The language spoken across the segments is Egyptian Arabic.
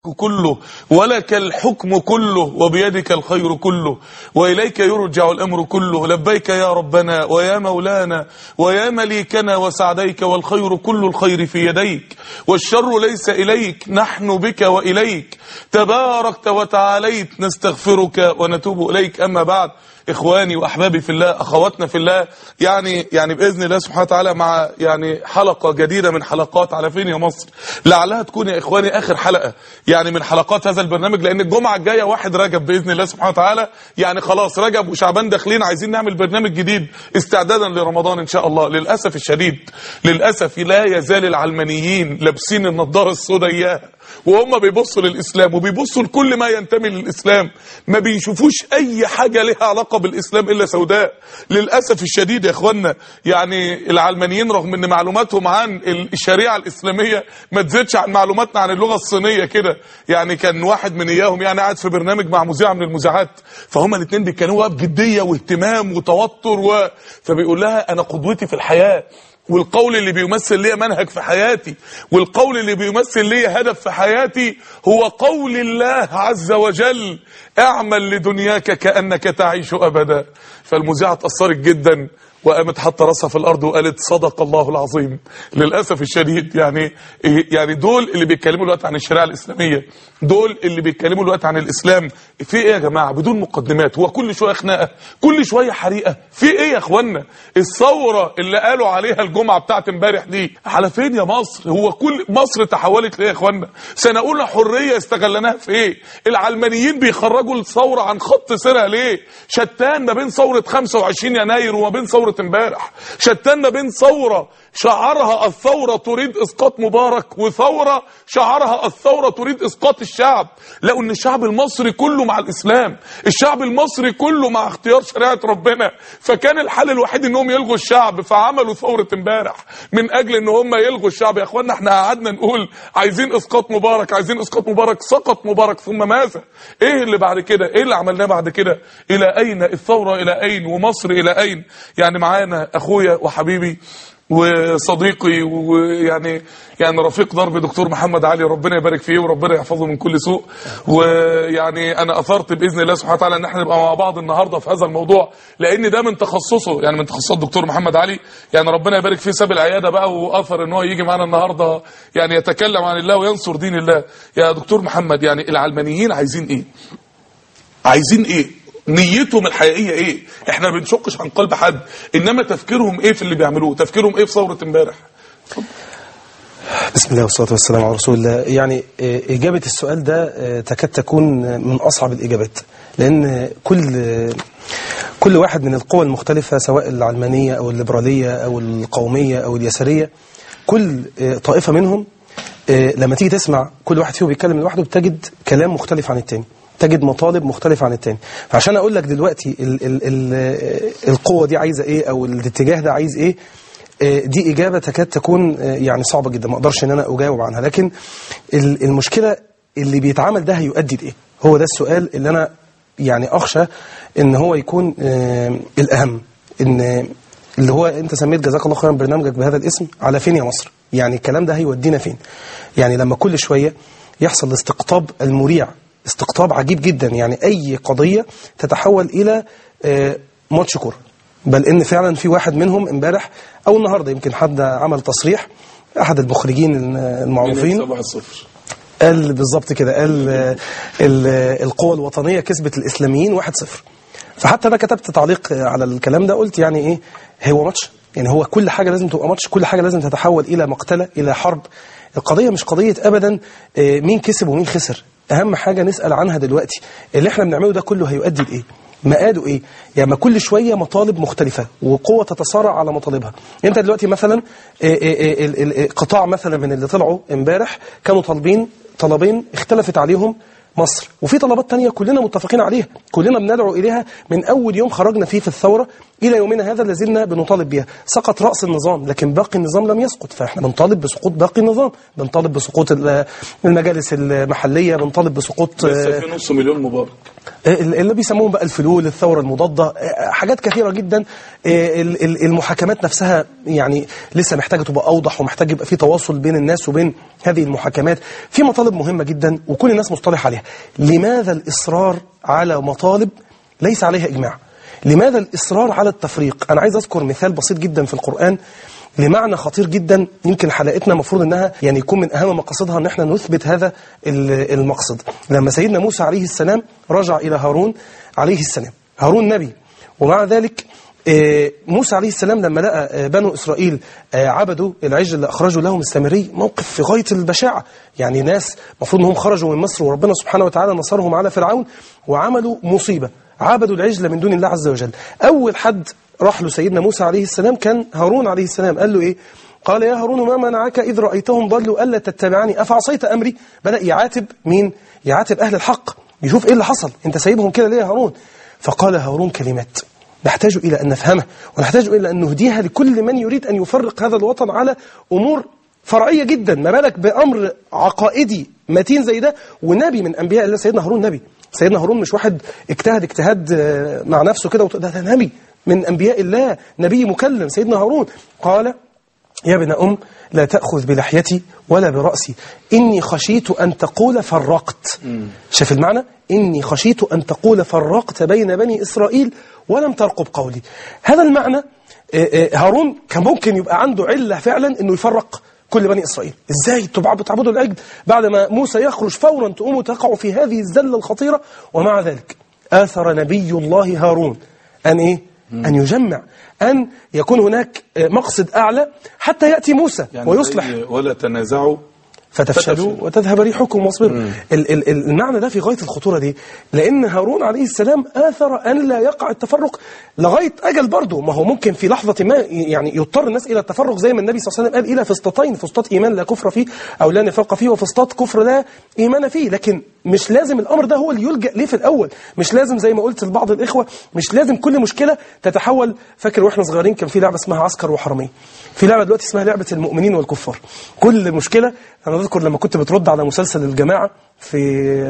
كله ولك الحكم كله وبيدك الخير كله وإليك يرجع الأمر كله لبيك يا ربنا ويا مولانا ويا مليكنا وسعديك والخير كل الخير في يديك والشر ليس إليك نحن بك وإليك تباركت وتعاليت نستغفرك ونتوب إليك أما بعد اخواني واحبابي في الله اخواتنا في الله يعني يعني باذن الله سبحانه وتعالى مع يعني حلقه جديده من حلقات على فين يا مصر لعلها تكون يا اخواني اخر حلقه يعني من حلقات هذا البرنامج لان الجمعه الجايه واحد رجب باذن الله سبحانه وتعالى يعني خلاص رجب وشعبان داخلين عايزين نعمل برنامج جديد استعدادا لرمضان ان شاء الله للاسف الشديد للاسف لا يزال العلمانيين لابسين النضاره السوداء اياها وهم بيبصوا للإسلام وبيبصوا لكل ما ينتمي للإسلام ما بيشوفوش أي حاجة لها علاقة بالإسلام إلا سوداء للأسف الشديد يا إخوانا يعني العلمانيين رغم أن معلوماتهم عن الشريعة الإسلامية ما تزيدش عن معلوماتنا عن اللغة الصينية كده يعني كان واحد من إياهم يعني قاعد في برنامج مع مذيعة من المذيعات فهم الاثنين بيتكلموا بجدية واهتمام وتوتر و... فبيقول لها أنا قدوتي في الحياة والقول اللي بيمثل لي منهج في حياتي والقول اللي بيمثل لي هدف في حياتي هو قول الله عز وجل اعمل لدنياك كأنك تعيش أبدا فالمذيعة اتأثرت جدا وقامت حاطه راسها في الارض وقالت صدق الله العظيم للاسف الشديد يعني يعني دول اللي بيتكلموا دلوقتي عن الشريعه الاسلاميه دول اللي بيتكلموا دلوقتي عن الاسلام في ايه يا جماعه بدون مقدمات هو كل شويه خناقه كل شويه حريقه في ايه يا اخوانا الثوره اللي قالوا عليها الجمعه بتاعت امبارح دي على فين يا مصر هو كل مصر تحولت ليه يا اخوانا سنه اولى حريه استغلناها في ايه العلمانيين بيخرجوا الثوره عن خط سيرها ليه شتان ما بين ثوره 25 يناير وما بين ثوره امبارح شتان ما بين ثوره شعارها الثورة تريد إسقاط مبارك وثورة شعارها الثورة تريد إسقاط الشعب لقوا أن الشعب المصري كله مع الإسلام الشعب المصري كله مع اختيار شريعة ربنا فكان الحل الوحيد أنهم يلغوا الشعب فعملوا ثورة امبارح من أجل أن هم يلغوا الشعب يا أخوانا احنا قعدنا نقول عايزين إسقاط مبارك عايزين إسقاط مبارك سقط مبارك ثم ماذا إيه اللي بعد كده إيه اللي عملناه بعد كده إلى أين الثورة إلى أين ومصر إلى أين يعني معانا أخويا وحبيبي وصديقي ويعني يعني رفيق درب دكتور محمد علي ربنا يبارك فيه وربنا يحفظه من كل سوء ويعني انا اثرت باذن الله سبحانه وتعالى ان احنا نبقى مع بعض النهارده في هذا الموضوع لان ده من تخصصه يعني من تخصصات دكتور محمد علي يعني ربنا يبارك فيه ساب العياده بقى واثر ان هو يجي معانا النهارده يعني يتكلم عن الله وينصر دين الله يا دكتور محمد يعني العلمانيين عايزين ايه عايزين ايه نيتهم الحقيقيه ايه احنا ما بنشقش عن قلب حد انما تفكيرهم ايه في اللي بيعملوه تفكيرهم ايه في ثوره امبارح بسم الله والصلاة والسلام على رسول الله يعني إجابة السؤال ده تكاد تكون من أصعب الإجابات لأن كل كل واحد من القوى المختلفة سواء العلمانية أو الليبرالية أو القومية أو اليسارية كل طائفة منهم لما تيجي تسمع كل واحد فيهم بيتكلم لوحده بتجد كلام مختلف عن التاني تجد مطالب مختلفة عن التاني فعشان أقول لك دلوقتي ال ال ال القوة دي عايزة إيه أو الاتجاه ده عايز إيه دي إجابة تكاد تكون يعني صعبة جدا ما أقدرش إن أنا أجاوب عنها لكن المشكلة اللي بيتعمل ده هيؤدي لإيه هو ده السؤال اللي أنا يعني أخشى إن هو يكون الأهم إن اللي هو أنت سميت جزاك الله خيرا برنامجك بهذا الاسم على فين يا مصر يعني الكلام ده هيودينا فين يعني لما كل شوية يحصل الاستقطاب المريع استقطاب عجيب جدا يعني أي قضية تتحول إلى ماتش كوره بل ان فعلا في واحد منهم امبارح او النهارده يمكن حد عمل تصريح احد المخرجين المعروفين قال بالظبط كده قال القوى الوطنيه كسبت الاسلاميين 1-0 فحتى انا كتبت تعليق على الكلام ده قلت يعني ايه هو ماتش يعني هو كل حاجه لازم تبقى ماتش كل حاجه لازم تتحول الى مقتله الى حرب القضيه مش قضيه ابدا مين كسب ومين خسر اهم حاجه نسال عنها دلوقتي اللي احنا بنعمله ده كله هيؤدي لايه مقاده ايه يعني كل شويه مطالب مختلفه وقوه تتصارع على مطالبها انت دلوقتي مثلا قطاع مثلا من اللي طلعوا امبارح كانوا طالبين طلبين اختلفت عليهم مصر وفي طلبات تانية كلنا متفقين عليها كلنا بندعو إليها من أول يوم خرجنا فيه في الثورة الى يومنا هذا لازلنا بنطالب بها سقط راس النظام لكن باقي النظام لم يسقط فاحنا بنطالب بسقوط باقي النظام بنطالب بسقوط ال- المجالس المحليه بنطالب بسقوط لسه في نص مليون مبارك اللي بيسموهم بقى الفلول الثورة المضادة حاجات كثيرة جدا ال- ال- المحاكمات نفسها يعني لسه محتاجة تبقى أوضح ومحتاج يبقى في تواصل بين الناس وبين هذه المحاكمات في مطالب مهمة جدا وكل الناس مصطلح عليها لماذا الإصرار على مطالب ليس عليها إجماع لماذا الإصرار على التفريق أنا عايز أذكر مثال بسيط جدا في القرآن لمعنى خطير جدا يمكن حلقتنا المفروض انها يعني يكون من اهم مقاصدها ان احنا نثبت هذا ال- المقصد لما سيدنا موسى عليه السلام رجع الى هارون عليه السلام هارون نبي ومع ذلك آه، موسى عليه السلام لما لقى آه، بنو اسرائيل آه، عبدوا العجل اللي اخرجوا لهم السامري موقف في غايه البشاعه يعني ناس المفروض انهم خرجوا من مصر وربنا سبحانه وتعالى نصرهم على فرعون وعملوا مصيبه عبدوا العجل من دون الله عز وجل اول حد راح له سيدنا موسى عليه السلام كان هارون عليه السلام قال له ايه قال يا هارون ما منعك إذ رأيتهم ضلوا ألا تتبعني أفعصيت أمري بدأ يعاتب مين يعاتب أهل الحق يشوف إيه اللي حصل أنت سايبهم كده ليه يا هارون فقال هارون كلمات نحتاج إلى أن نفهمها ونحتاج إلى أن نهديها لكل من يريد أن يفرق هذا الوطن على أمور فرعية جدا ما بالك بأمر عقائدي متين زي ده ونبي من أنبياء الله سيدنا هارون نبي سيدنا هارون مش واحد اجتهد اجتهاد آه، مع نفسه كده وت- ده ده نبي من أنبياء الله نبي مكلم سيدنا هارون قال يا ابن أم لا تأخذ بلحيتي ولا برأسي إني خشيت أن تقول فرقت شاف المعنى إني خشيت أن تقول فرقت بين بني إسرائيل ولم ترقب قولي هذا المعنى آه، آه، هارون كان ممكن يبقى عنده علة فعلا أنه يفرق كل بني إسرائيل إزاي تبع- بتعبدوا العجل بعد ما موسى يخرج فورا تقوموا تقعوا في هذه الزلة الخطيرة ومع ذلك آثر نبي الله هارون أن إيه أن يجمع أن يكون هناك آه، مقصد أعلى حتى يأتي موسى يعني ويصلح زي ولا تنازعوا فتفشلوا فتفشلوا. وتذهب ريحكم واصبروا ال- ال- المعنى ده في غاية الخطورة دي لأن هارون عليه السلام آثر أن لا يقع التفرق لغاية أجل برضه ما هو ممكن في لحظة ما يعني يضطر الناس إلى التفرق زي ما النبي صلى الله عليه وسلم قال إلى فسطتين فسطاط إيمان لا كفر فيه أو لا نفاق فيه وفسطاط كفر لا إيمان فيه لكن مش لازم الأمر ده هو اللي يلجأ ليه في الأول مش لازم زي ما قلت لبعض الإخوة مش لازم كل مشكلة تتحول فاكر وإحنا صغيرين كان في لعبة اسمها عسكر وحرامية في لعبة دلوقتي اسمها لعبة المؤمنين والكفار كل مشكلة أنا أذكر لما كنت بترد على مسلسل الجماعة في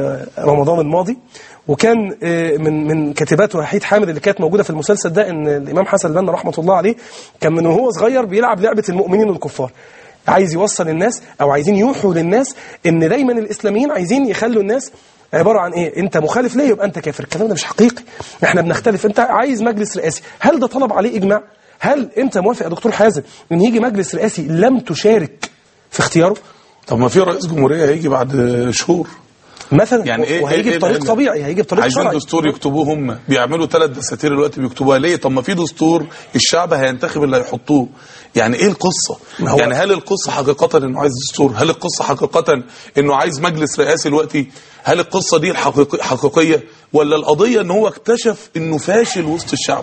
رمضان الماضي وكان آه، من من كاتبات وحيد حامد اللي كانت موجودة في المسلسل ده إن الإمام حسن البنا رحمة الله عليه كان من وهو صغير بيلعب لعبة المؤمنين والكفار عايز يوصل الناس أو عايزين يوحوا للناس إن دايما الإسلاميين عايزين يخلوا الناس عبارة عن ايه انت مخالف ليه يبقى انت كافر الكلام ده مش حقيقي احنا بنختلف انت عايز مجلس رئاسي هل ده طلب عليه اجماع هل انت موافق يا دكتور حازم ان يجي مجلس رئاسي لم تشارك في اختياره طب ما في رئيس جمهورية هيجي بعد شهور مثلا يعني ايه وهيجي إيه بطريق العلة؟ طبيعي هيجي بطريق عايزين شرعي دستور يكتبوه هم بيعملوا ثلاث دساتير دلوقتي بيكتبوها ليه طب ما في دستور الشعب هينتخب اللي هيحطوه يعني ايه القصه ما هو- يعني هل القصه حقيقه انه عايز دستور هل القصه حقيقه انه عايز مجلس رئاسي دلوقتي هل القصه دي الحقيقيه حقيقيه ولا القضيه ان هو اكتشف انه فاشل وسط الشعب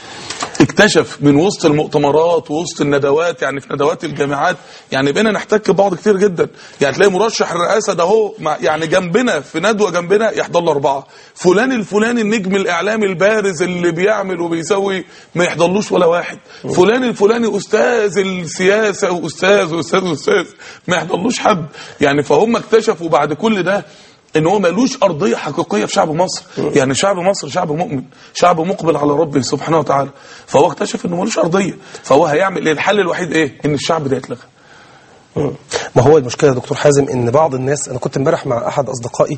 اكتشف من وسط المؤتمرات ووسط الندوات يعني في ندوات الجامعات يعني بقينا نحتك ببعض كتير جدا يعني تلاقي مرشح الرئاسه ده هو مع- يعني جنبنا في ندوه جنبنا يحضر له اربعه فلان الفلاني النجم الاعلامي البارز اللي بيعمل وبيسوي ما يحضرلوش ولا واحد فلان الفلاني استاذ السياسه واستاذ واستاذ واستاذ ما يحضرلوش حد يعني فهم اكتشفوا بعد كل ده ان هو ملوش ارضيه حقيقيه في شعب مصر يعني شعب مصر شعب مؤمن شعب مقبل على ربه سبحانه وتعالى فهو اكتشف انه ملوش ارضيه فهو هيعمل ايه الحل الوحيد ايه ان الشعب ده يتلغى مم. ما هو المشكله يا دكتور حازم ان بعض الناس انا كنت امبارح مع احد اصدقائي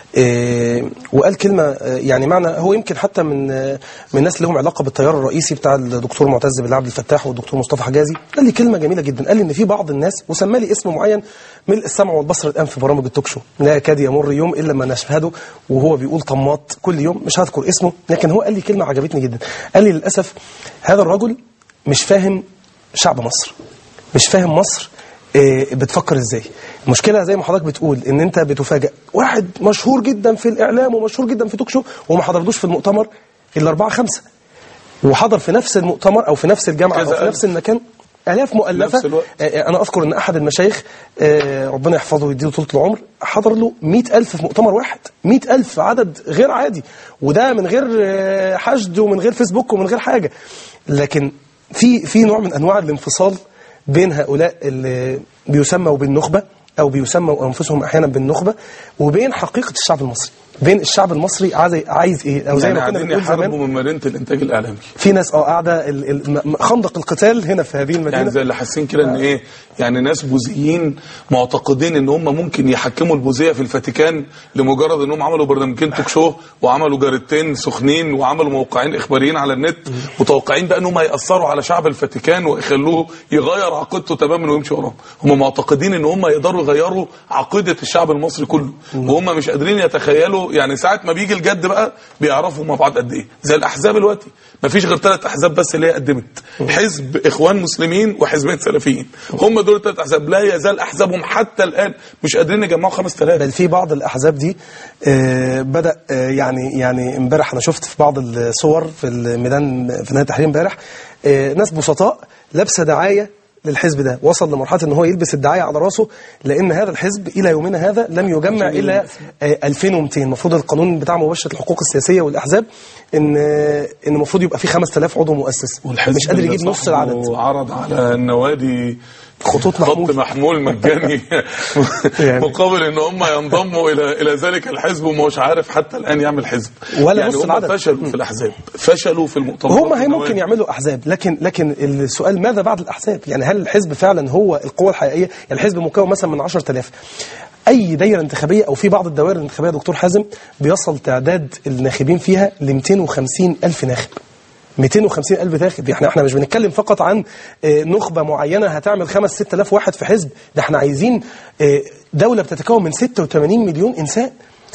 آه، وقال كلمه آه، يعني معنى هو يمكن حتى من آه، من الناس اللي لهم علاقه بالتيار الرئيسي بتاع الدكتور معتز بالله عبد الفتاح والدكتور مصطفى حجازي قال لي كلمه جميله جدا قال لي ان في بعض الناس وسمى لي اسم معين ملء السمع والبصر الان في برامج التوك شو لا يكاد يمر يوم الا ما نشهده وهو بيقول طماط كل يوم مش هذكر اسمه لكن هو قال لي كلمه عجبتني جدا قال لي للاسف هذا الرجل مش فاهم شعب مصر مش فاهم مصر إيه، بتفكر ازاي المشكله زي ما حضرتك بتقول ان انت بتفاجئ واحد مشهور جدا في الاعلام ومشهور جدا في توك شو وما حضرتوش في المؤتمر الا اربعه خمسه وحضر في نفس المؤتمر او في نفس الجامعه او كذا في ألف. نفس المكان آلاف مؤلفة نفس الوقت. آه، أنا أذكر أن أحد المشايخ آه، ربنا يحفظه ويديله طولة العمر حضر له مئة ألف في مؤتمر واحد مئة ألف عدد غير عادي وده من غير آه، حشد ومن غير فيسبوك ومن غير حاجة لكن في في نوع من أنواع الانفصال بين هؤلاء اللي بيسموا بالنخبة أو بيسموا أنفسهم أحيانا بالنخبة وبين حقيقة الشعب المصري بين الشعب المصري عايز عايز ايه او زي يعني ما كنا قاعدين بنقول زمان يحاربوا من مدينه الانتاج الاعلامي في ناس اه قاعده ال- ال- م- خندق القتال هنا في هذه المدينه يعني زي اللي حاسين كده ان ايه يعني ناس بوذيين معتقدين ان هم ممكن يحكموا البوذيه في الفاتيكان لمجرد انهم عملوا برنامجين توك شو وعملوا جاريتين سخنين وعملوا موقعين اخباريين على النت متوقعين بقى انهم هياثروا على شعب الفاتيكان ويخلوه يغير عقيدته تماما ويمشي وراهم هم معتقدين ان هم يقدروا يغيروا عقيده الشعب المصري كله وهم مش قادرين يتخيلوا يعني ساعه ما بيجي الجد بقى بيعرفوا مع بعض قد ايه زي الاحزاب دلوقتي ما فيش غير ثلاث احزاب بس اللي هي قدمت حزب اخوان مسلمين وحزبين سلفيين هم دول الثلاث احزاب لا يزال احزابهم حتى الان مش قادرين يجمعوا 5000 بل في بعض الاحزاب دي آه، بدا آه، يعني يعني امبارح انا شفت في بعض الصور في الميدان في نهايه التحرير امبارح آه، ناس بسطاء لابسه دعايه للحزب ده وصل لمرحله ان هو يلبس الدعايه على راسه لان هذا الحزب الى يومنا هذا لم يجمع الى آه، 2200 المفروض القانون بتاع مباشره الحقوق السياسيه والاحزاب ان آه، ان المفروض يبقى فيه 5000 عضو مؤسس والحزب مش قادر اللي يجيب نص صاحبه العدد عرض على النوادي خطوط خط محمول. محمول مجاني يعني. مقابل ان هم ينضموا الى الى ذلك الحزب ومش عارف حتى الان يعمل حزب ولا يعني نص هم العدد. فشلوا في الاحزاب فشلوا في المؤتمرات هم هي ممكن والنوادي. يعملوا احزاب لكن لكن السؤال ماذا بعد الاحزاب يعني هل الحزب فعلا هو القوه الحقيقيه يعني الحزب مكون مثلا من 10000 اي دايره انتخابيه او في بعض الدوائر الانتخابيه يا دكتور حازم بيصل تعداد الناخبين فيها ل 250 الف ناخب 250 ألف ناخب احنا احنا مش بنتكلم فقط عن آه، نخبة معينة هتعمل 5 6000 واحد في حزب ده احنا عايزين آه، دولة بتتكون من 86 مليون إنسان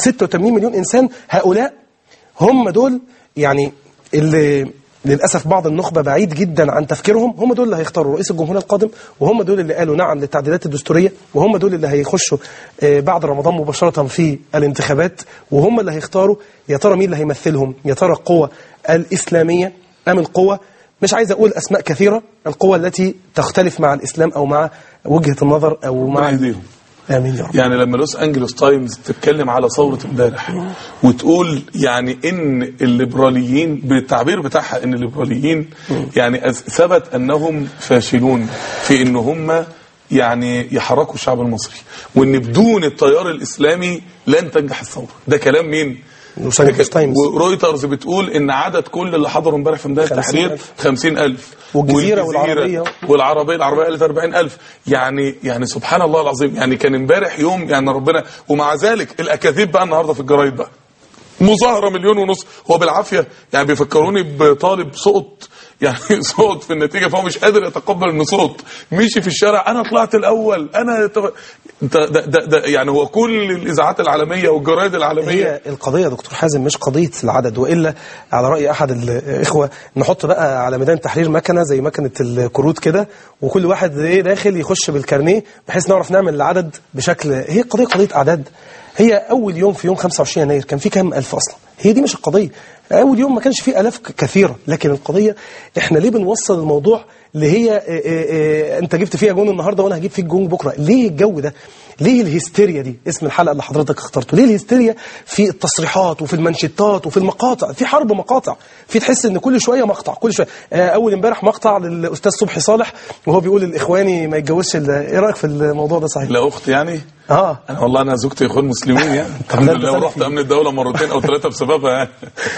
86 مليون إنسان هؤلاء هم دول يعني اللي للأسف بعض النخبة بعيد جدا عن تفكيرهم هم دول اللي هيختاروا رئيس الجمهورية القادم وهم دول اللي قالوا نعم للتعديلات الدستورية وهم دول اللي هيخشوا آه، بعد رمضان مباشرة في الانتخابات وهم اللي هيختاروا يا ترى مين اللي هيمثلهم يا ترى القوة الإسلامية أم القوة مش عايز أقول أسماء كثيرة القوة التي تختلف مع الإسلام أو مع وجهة النظر أو مع ربنا يهديهم آمين يا رب يعني لما لوس انجلوس تايمز تتكلم على ثوره امبارح وتقول يعني ان الليبراليين بالتعبير بتاعها ان الليبراليين يعني أز- ثبت انهم فاشلون في ان هم يعني يحركوا الشعب المصري وان بدون التيار الاسلامي لن تنجح الثوره ده كلام مين لوس أنجلوس تايمز. ورويترز بتقول ان عدد كل اللي حضروا امبارح في ميدان التحرير 50,000. 50000 والجزيرة والعربية. والعربيه العربيه قالت 40000 يعني يعني سبحان الله العظيم يعني كان امبارح يوم يعني ربنا ومع ذلك الاكاذيب بقى النهارده في الجرايد بقى مظاهره مليون ونص هو بالعافيه يعني بيفكروني بطالب سقط يعني سقط في النتيجه فهو مش قادر يتقبل انه سقط مشي في الشارع انا طلعت الاول انا طب... انت ده, ده, ده يعني هو كل الاذاعات العالميه والجرايد العالميه هي القضية يا دكتور حازم مش قضية العدد وإلا على رأي أحد الإخوة نحط بقى على ميدان التحرير مكنة زي مكنة الكروت كده وكل واحد إيه داخل يخش بالكارنيه بحيث نعرف نعمل العدد بشكل هي قضية قضية أعداد هي أول يوم في يوم 25 يناير كان في كام ألف أصلا هي دي مش القضية أول يوم ما كانش فيه آلاف ك- كثيرة لكن القضية إحنا ليه بنوصل الموضوع اللي هي إيه إيه إيه أنت جبت فيها جون النهاردة وأنا هجيب فيك جون بكرة ليه الجو ده ليه الهستيريا دي اسم الحلقة اللي حضرتك اخترته ليه الهستيريا في التصريحات وفي المانشيتات وفي المقاطع في حرب مقاطع في تحس ان كل شوية مقطع كل شوية آه، اول امبارح مقطع للاستاذ صبحي صالح وهو بيقول الاخواني ما يتجوزش ال- ايه رايك في الموضوع ده صحيح لا اخت يعني اه انا والله انا زوجتي اخوان مسلمين يعني طب الحمد ده أنت لله سلفي. ورحت امن الدوله مرتين او ثلاثه بسببها يعني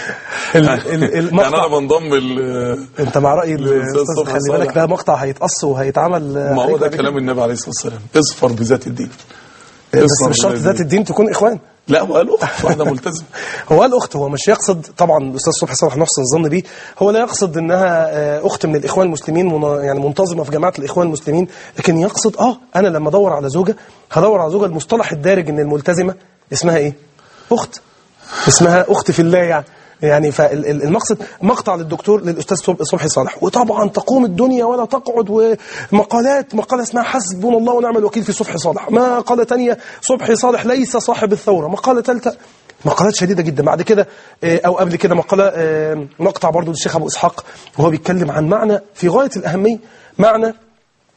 ال- ال- المقطع- يعني انا بنضم ال- انت مع راي الأستاذ الاستاذ صبحي خلي بالك صالح. ده مقطع هيتقص وهيتعمل آه، ما هو عليك ده بعد كده. كلام النبي عليه الصلاه والسلام اصفر بذات الدين بس اصفر مش شرط بذات ذات الدين تكون اخوان لا هو قال اخت واحده ملتزمه هو قال اخت هو مش يقصد طبعا الاستاذ صبحي صالح نحسن الظن بيه هو لا يقصد انها آه، اخت من الاخوان المسلمين من- يعني منتظمه في جماعه الاخوان المسلمين لكن يقصد اه انا لما ادور على زوجه هدور على زوجه المصطلح الدارج ان الملتزمه اسمها ايه اخت اسمها اخت في الله يعني يعني فالمقصد مقطع للدكتور للاستاذ صب- صبحي صالح وطبعا تقوم الدنيا ولا تقعد ومقالات مقاله اسمها حسبنا الله ونعم الوكيل في صبحي صالح مقاله ثانيه صبحي صالح ليس صاحب الثوره مقاله ثالثه مقالات شديده جدا بعد كده آه، او قبل كده مقاله آه، مقطع برضو للشيخ ابو اسحاق وهو بيتكلم عن معنى في غايه الاهميه معنى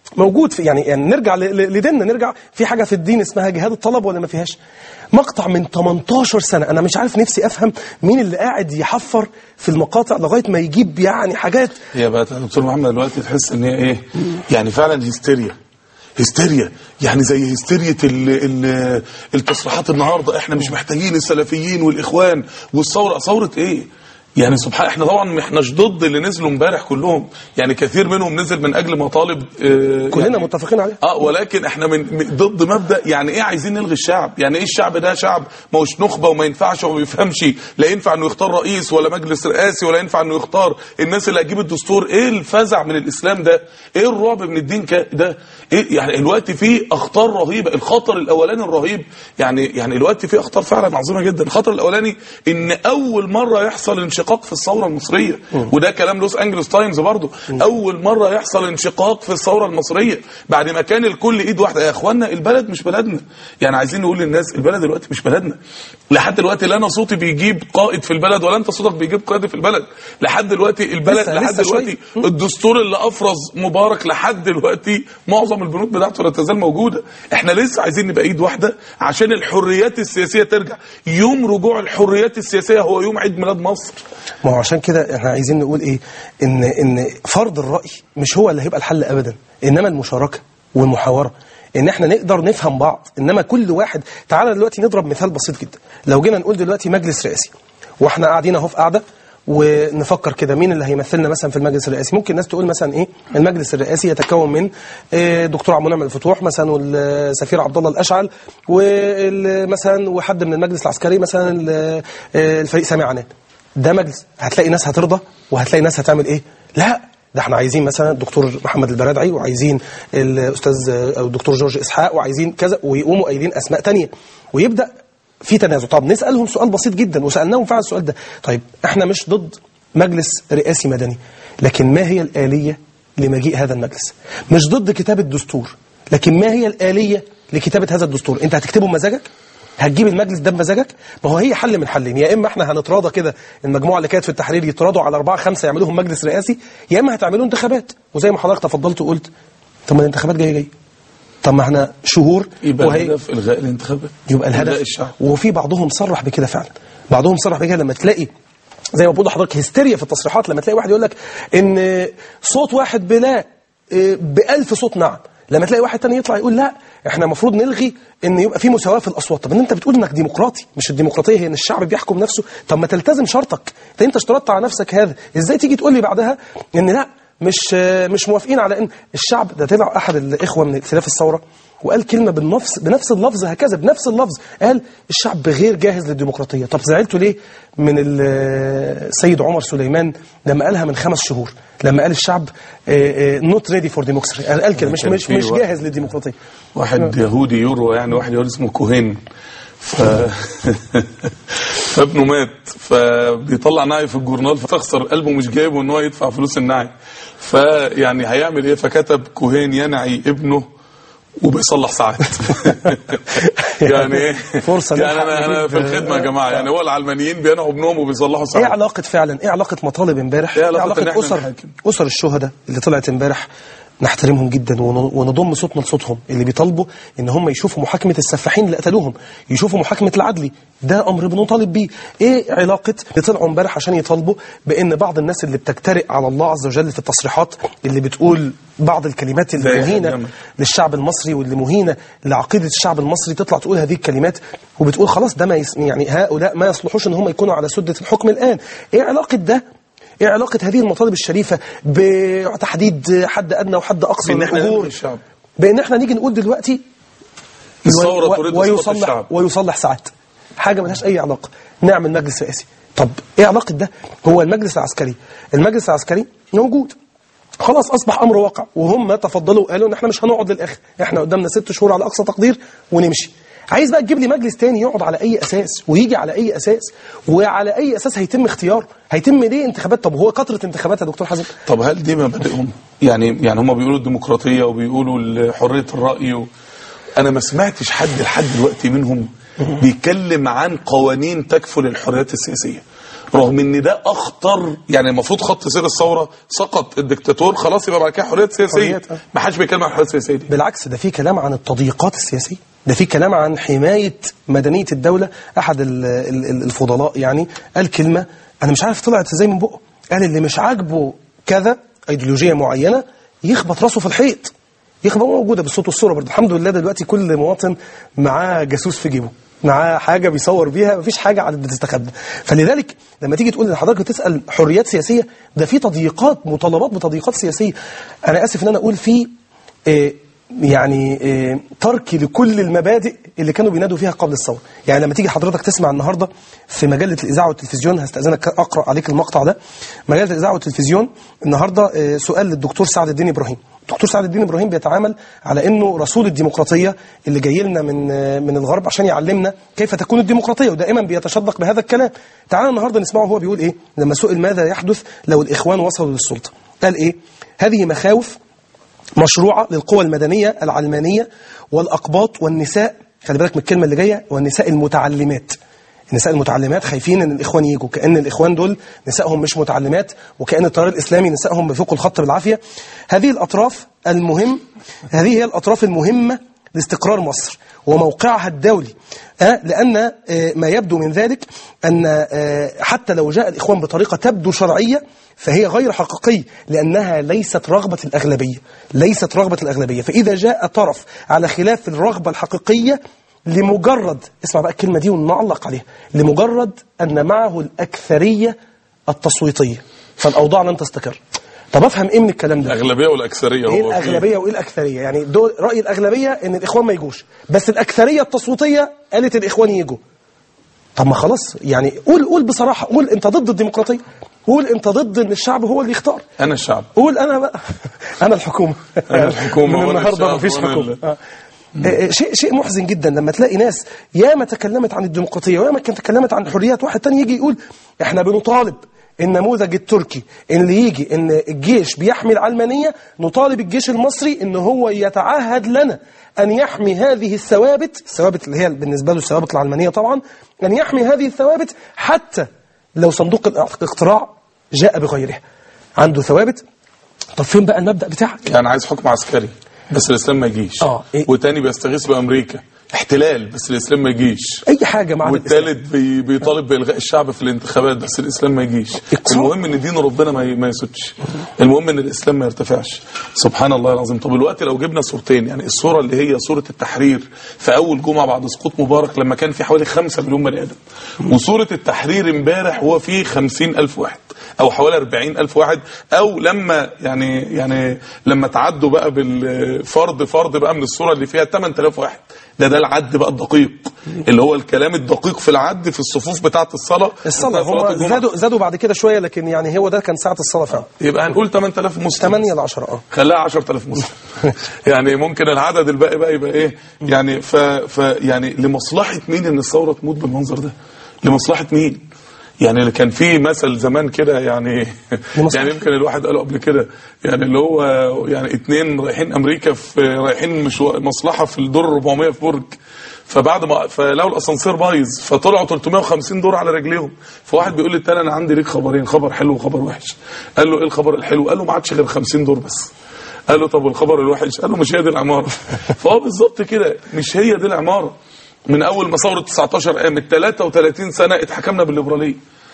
موجود في يعني, يعني نرجع ل- ل- لديننا نرجع في حاجه في الدين اسمها جهاد الطلب ولا ما فيهاش مقطع من 18 سنه انا مش عارف نفسي افهم مين اللي قاعد يحفر في المقاطع لغايه ما يجيب يعني حاجات هي بقى يا دكتور محمد دلوقتي تحس ان هي ايه يعني فعلا هستيريا هستيريا يعني زي هستيريا ال ال التصريحات النهارده احنا مش محتاجين السلفيين والاخوان والثوره ثوره ايه يعني سبحان احنا طبعا ما احناش ضد اللي نزلوا امبارح كلهم يعني كثير منهم نزل من اجل مطالب آه، كلنا يعني متفقين عليها اه ولكن احنا من من- ضد مبدا يعني ايه عايزين نلغي الشعب يعني ايه الشعب ده شعب ما هوش نخبه وما ينفعش وما بيفهمش لا ينفع انه يختار رئيس ولا مجلس رئاسي ولا ينفع انه يختار الناس اللي هتجيب الدستور ايه الفزع من الاسلام ده ايه الرعب من الدين ك- ده ايه يعني الوقت فيه اخطار رهيبه الخطر الاولاني الرهيب يعني يعني الوقت فيه اخطار فعلا عظيمه جدا الخطر الاولاني ان اول مره يحصل انشقاق في الثوره المصريه وده كلام لوس انجلوس تايمز برضه اول مره يحصل انشقاق في الثوره المصريه بعد ما كان الكل ايد واحده يا اخوانا البلد مش بلدنا يعني عايزين نقول للناس البلد دلوقتي مش بلدنا لحد دلوقتي لا انا صوتي بيجيب قائد في البلد ولا انت صوتك بيجيب قائد في البلد لحد دلوقتي البلد لسه- لحد لسه دلوقتي شوية. الدستور اللي افرز مبارك لحد دلوقتي معظم البنود بتاعته لا تزال موجوده احنا لسه عايزين نبقى ايد واحده عشان الحريات السياسيه ترجع يوم رجوع الحريات السياسيه هو يوم عيد ميلاد مصر ما هو عشان كده احنا عايزين نقول ايه ان ان فرض الراي مش هو اللي هيبقى الحل ابدا انما المشاركه والمحاوره ان احنا نقدر نفهم بعض انما كل واحد تعالى دلوقتي نضرب مثال بسيط جدا لو جينا نقول دلوقتي مجلس رئاسي واحنا قاعدين اهو في قاعده ونفكر كده مين اللي هيمثلنا مثلا في المجلس الرئاسي ممكن الناس تقول مثلا ايه المجلس الرئاسي يتكون من آه، دكتور عبد المنعم الفتوح مثلا والسفير عبد الله الاشعل ومثلا وحد من المجلس العسكري مثلا ال- آه، الفريق سامي عنان ده مجلس هتلاقي ناس هترضى وهتلاقي ناس هتعمل ايه لا ده احنا عايزين مثلا الدكتور محمد البرادعي وعايزين الاستاذ او الدكتور جورج اسحاق وعايزين كذا ويقوموا قايلين اسماء تانية ويبدا في تنازع طب نسالهم سؤال بسيط جدا وسالناهم فعلا السؤال ده طيب احنا مش ضد مجلس رئاسي مدني لكن ما هي الاليه لمجيء هذا المجلس مش ضد كتابه دستور لكن ما هي الاليه لكتابه هذا الدستور انت هتكتبه بمزاجك هتجيب المجلس ده بمزاجك ما هو هي حل من حلين يا اما احنا هنتراضى كده المجموعه اللي كانت في التحرير يتراضوا على اربعه خمسه يعملوهم مجلس رئاسي يا اما هتعملوا انتخابات وزي ما حضرتك تفضلت وقلت طب ما الانتخابات جايه جايه طب ما احنا شهور يبقى وهي الهدف الغاء الانتخابات يبقى إلغاء الهدف الشعب وفي بعضهم صرح بكده فعلا بعضهم صرح بكده لما تلاقي زي ما بقول لحضرتك هستيريا في التصريحات لما تلاقي واحد يقول لك ان صوت واحد بلا إيه، بألف صوت نعم لما تلاقي واحد تاني يطلع يقول لا احنا المفروض نلغي ان يبقى في مساواه في الاصوات طب ان انت بتقول انك ديمقراطي مش الديمقراطيه هي ان الشعب بيحكم نفسه طب ما تلتزم شرطك انت انت اشترطت على نفسك هذا ازاي تيجي تقول لي بعدها ان لا مش مش موافقين على ان الشعب ده طلع احد الاخوه من ائتلاف الثوره وقال كلمه بالنفس بنفس اللفظ هكذا بنفس اللفظ قال الشعب غير جاهز للديمقراطيه طب زعلتوا ليه من ال- السيد عمر سليمان لما قالها من خمس شهور لما قال الشعب نوت ريدي فور ديموكراسي قال قال كده مش كان مش في مش واحد- جاهز للديمقراطيه واحد يهودي يورو يعني واحد يهودي اسمه كوهين ف... فابنه مات فبيطلع نعي في الجورنال فتخسر قلبه مش جايبه ان هو يدفع فلوس النعي فيعني هيعمل ايه فكتب كوهين ينعي ابنه وبيصلح ساعات يعني ايه فرصة يعني نلحق انا انا نجيب- في الخدمه يا جماعه يعني هو العلمانيين بينعوا ابنهم وبيصلحوا ايه ساعات علاقة فعلا ايه علاقة مطالب امبارح إيه علاقة إن إحنا اسر نحاكم؟ اسر الشهداء اللي طلعت امبارح نحترمهم جدا ون- ونضم صوتنا لصوتهم اللي بيطالبوا ان هم يشوفوا محاكمة السفاحين اللي قتلوهم يشوفوا محاكمة العدلي ده امر بنطالب بيه ايه علاقة اللي طلعوا امبارح عشان يطالبوا بان بعض الناس اللي بتجترئ على الله عز وجل في التصريحات اللي بتقول بعض الكلمات زي المهينة الجمل. للشعب المصري واللي مهينة لعقيدة الشعب المصري تطلع تقول هذه الكلمات وبتقول خلاص ده ما يس... يعني هؤلاء ما يصلحوش ان هم يكونوا على سدة الحكم الآن ايه علاقة ده ايه علاقة هذه المطالب الشريفة بتحديد حد أدنى وحد أقصى بإن إحنا للأجور؟ نلغي الشعب. بأن احنا نيجي نقول دلوقتي الثورة و- تريد إسقاط ويصلح الشعب. ويصلح ساعات حاجه ملهاش اي علاقه نعمل مجلس رئاسي طب ايه علاقه ده هو المجلس العسكري المجلس العسكري موجود خلاص اصبح امر واقع وهم تفضلوا وقالوا ان احنا مش هنقعد للاخر احنا قدامنا ست شهور على اقصى تقدير ونمشي عايز بقى تجيب لي مجلس تاني يقعد على اي اساس ويجي على اي اساس وعلى اي اساس هيتم اختياره هيتم ليه انتخابات طب هو كثره انتخابات يا دكتور حازم طب هل دي مبادئهم؟ يعني يعني هم بيقولوا الديمقراطيه وبيقولوا حريه الراي و... انا ما سمعتش حد لحد دلوقتي منهم بيتكلم عن قوانين تكفل الحريات السياسيه رغم ان ده اخطر يعني المفروض خط سير الثوره سقط الدكتاتور خلاص يبقى بعد كده حريات سياسيه حريات، آه. ما حدش بيتكلم عن الحريات السياسيه دي بالعكس ده في كلام عن التضييقات السياسية ده في كلام عن حماية مدنية الدولة أحد ال- ال- ال- الفضلاء يعني قال كلمة أنا مش عارف طلعت إزاي من بقه قال اللي مش عاجبه كذا أيديولوجية معينة يخبط راسه في الحيط يخبط موجودة بالصوت والصورة برضه الحمد لله دلوقتي كل مواطن معاه جاسوس في جيبه معاه حاجة بيصور بيها مفيش حاجة عاد بتستخبى فلذلك لما تيجي تقول لحضرتك بتسأل حريات سياسية ده في تضييقات مطالبات بتضييقات سياسية أنا آسف إن أنا أقول في آه، يعني آه، ترك لكل المبادئ اللي كانوا بينادوا فيها قبل الثوره يعني لما تيجي حضرتك تسمع النهارده في مجله الاذاعه والتلفزيون هستاذنك اقرا عليك المقطع ده مجله الاذاعه والتلفزيون النهارده آه، سؤال للدكتور سعد الدين ابراهيم الدكتور سعد الدين ابراهيم بيتعامل على انه رسول الديمقراطيه اللي جاي لنا من آه، من الغرب عشان يعلمنا كيف تكون الديمقراطيه ودائما بيتشدق بهذا الكلام تعالوا النهارده نسمعه هو بيقول ايه لما سئل ماذا يحدث لو الاخوان وصلوا للسلطه قال ايه هذه مخاوف مشروعة للقوى المدنية العلمانية والأقباط والنساء خلي بالك من الكلمة اللي جاية والنساء المتعلمات النساء المتعلمات خايفين ان الاخوان يجوا كان الاخوان دول نسائهم مش متعلمات وكان التيار الاسلامي نسائهم بيفوقوا الخط بالعافيه هذه الاطراف المهم هذه هي الاطراف المهمه لاستقرار مصر وموقعها الدولي آه، لأن آه، ما يبدو من ذلك أن آه، حتى لو جاء الإخوان بطريقة تبدو شرعية فهي غير حقيقية لأنها ليست رغبة الأغلبية ليست رغبة الأغلبية فإذا جاء طرف على خلاف الرغبة الحقيقية لمجرد اسمع بقى الكلمة دي ونعلق عليها لمجرد أن معه الأكثرية التصويتية فالأوضاع لن تستقر طب أفهم إيه من الكلام ده الاغلبيه والاكثريه ايه هو فيه. الاغلبيه وايه الاكثريه يعني دول راي الاغلبيه ان الاخوان ما يجوش بس الاكثريه التصويتيه قالت الاخوان يجوا طب ما خلاص يعني قول قول بصراحه قول انت ضد الديمقراطيه قول انت ضد ان الشعب هو اللي يختار انا الشعب قول انا بقى انا الحكومه أنا الحكومة من وأنا النهارده الشعب ما فيش وأنا حكومه ال- آه. آه، شيء شيء محزن جدا لما تلاقي ناس ياما تكلمت عن الديمقراطيه وياما كانت تكلمت عن الحريات واحد تاني يجي يقول احنا بنطالب النموذج التركي اللي يجي ان الجيش بيحمي العلمانيه نطالب الجيش المصري ان هو يتعهد لنا ان يحمي هذه الثوابت الثوابت اللي هي بالنسبه له الثوابت العلمانيه طبعا ان يحمي هذه الثوابت حتى لو صندوق الاقتراع جاء بغيرها عنده ثوابت طب فين بقى المبدا بتاعك يعني عايز حكم عسكري بس الاسلام ما يجيش آه، إيه؟ وتاني بيستغيث بامريكا احتلال بس الاسلام ما يجيش اي حاجه مع الإسلام. والثالث بي بيطالب بالغاء الشعب في الانتخابات بس الاسلام ما يجيش اقتصاد. المهم ان دين ربنا ما ي- ما يسودش المهم ان الاسلام ما يرتفعش سبحان الله العظيم طب الوقت لو جبنا صورتين يعني الصوره اللي هي صوره التحرير في اول جمعه بعد سقوط مبارك لما كان في حوالي 5 مليون بني ادم وصوره التحرير امبارح هو فيه 50 الف واحد او حوالي 40 الف واحد او لما يعني يعني لما تعدوا بقى بالفرد فرد بقى من الصوره اللي فيها 8000 واحد ده ده العد بقى الدقيق اللي هو الكلام الدقيق في العد في الصفوف بتاعه الصلاه الصلاة بتاعة صلاة هم الجمعة. زادوا زادوا بعد كده شوية لكن يعني هو ده كان ساعة الصلاة فعلا يبقى هنقول 8000 مسلم 8 ل 10 اه خليها 10000 مسلم يعني ممكن العدد الباقي بقى يبقى ايه يعني ف, ف يعني لمصلحه مين ان الثوره تموت بالمنظر ده لمصلحه مين يعني اللي كان في مثل زمان كده يعني لمصلحة. يعني يمكن الواحد قاله قبل كده يعني اللي هو يعني اتنين رايحين امريكا في رايحين مشو- مصلحه في الدور 400 في برج فبعد ما فلقوا الاسانسير بايظ فطلعوا 350 دور على رجليهم فواحد بيقول للتاني انا عندي ليك خبرين خبر حلو وخبر وحش قال له ايه الخبر الحلو قال له ما عادش غير 50 دور بس قال له طب والخبر الوحش قال له مش هي دي العماره فهو بالظبط كده مش هي دي العماره من اول ما ثوره 19 قامت 33 سنه اتحكمنا بالليبراليه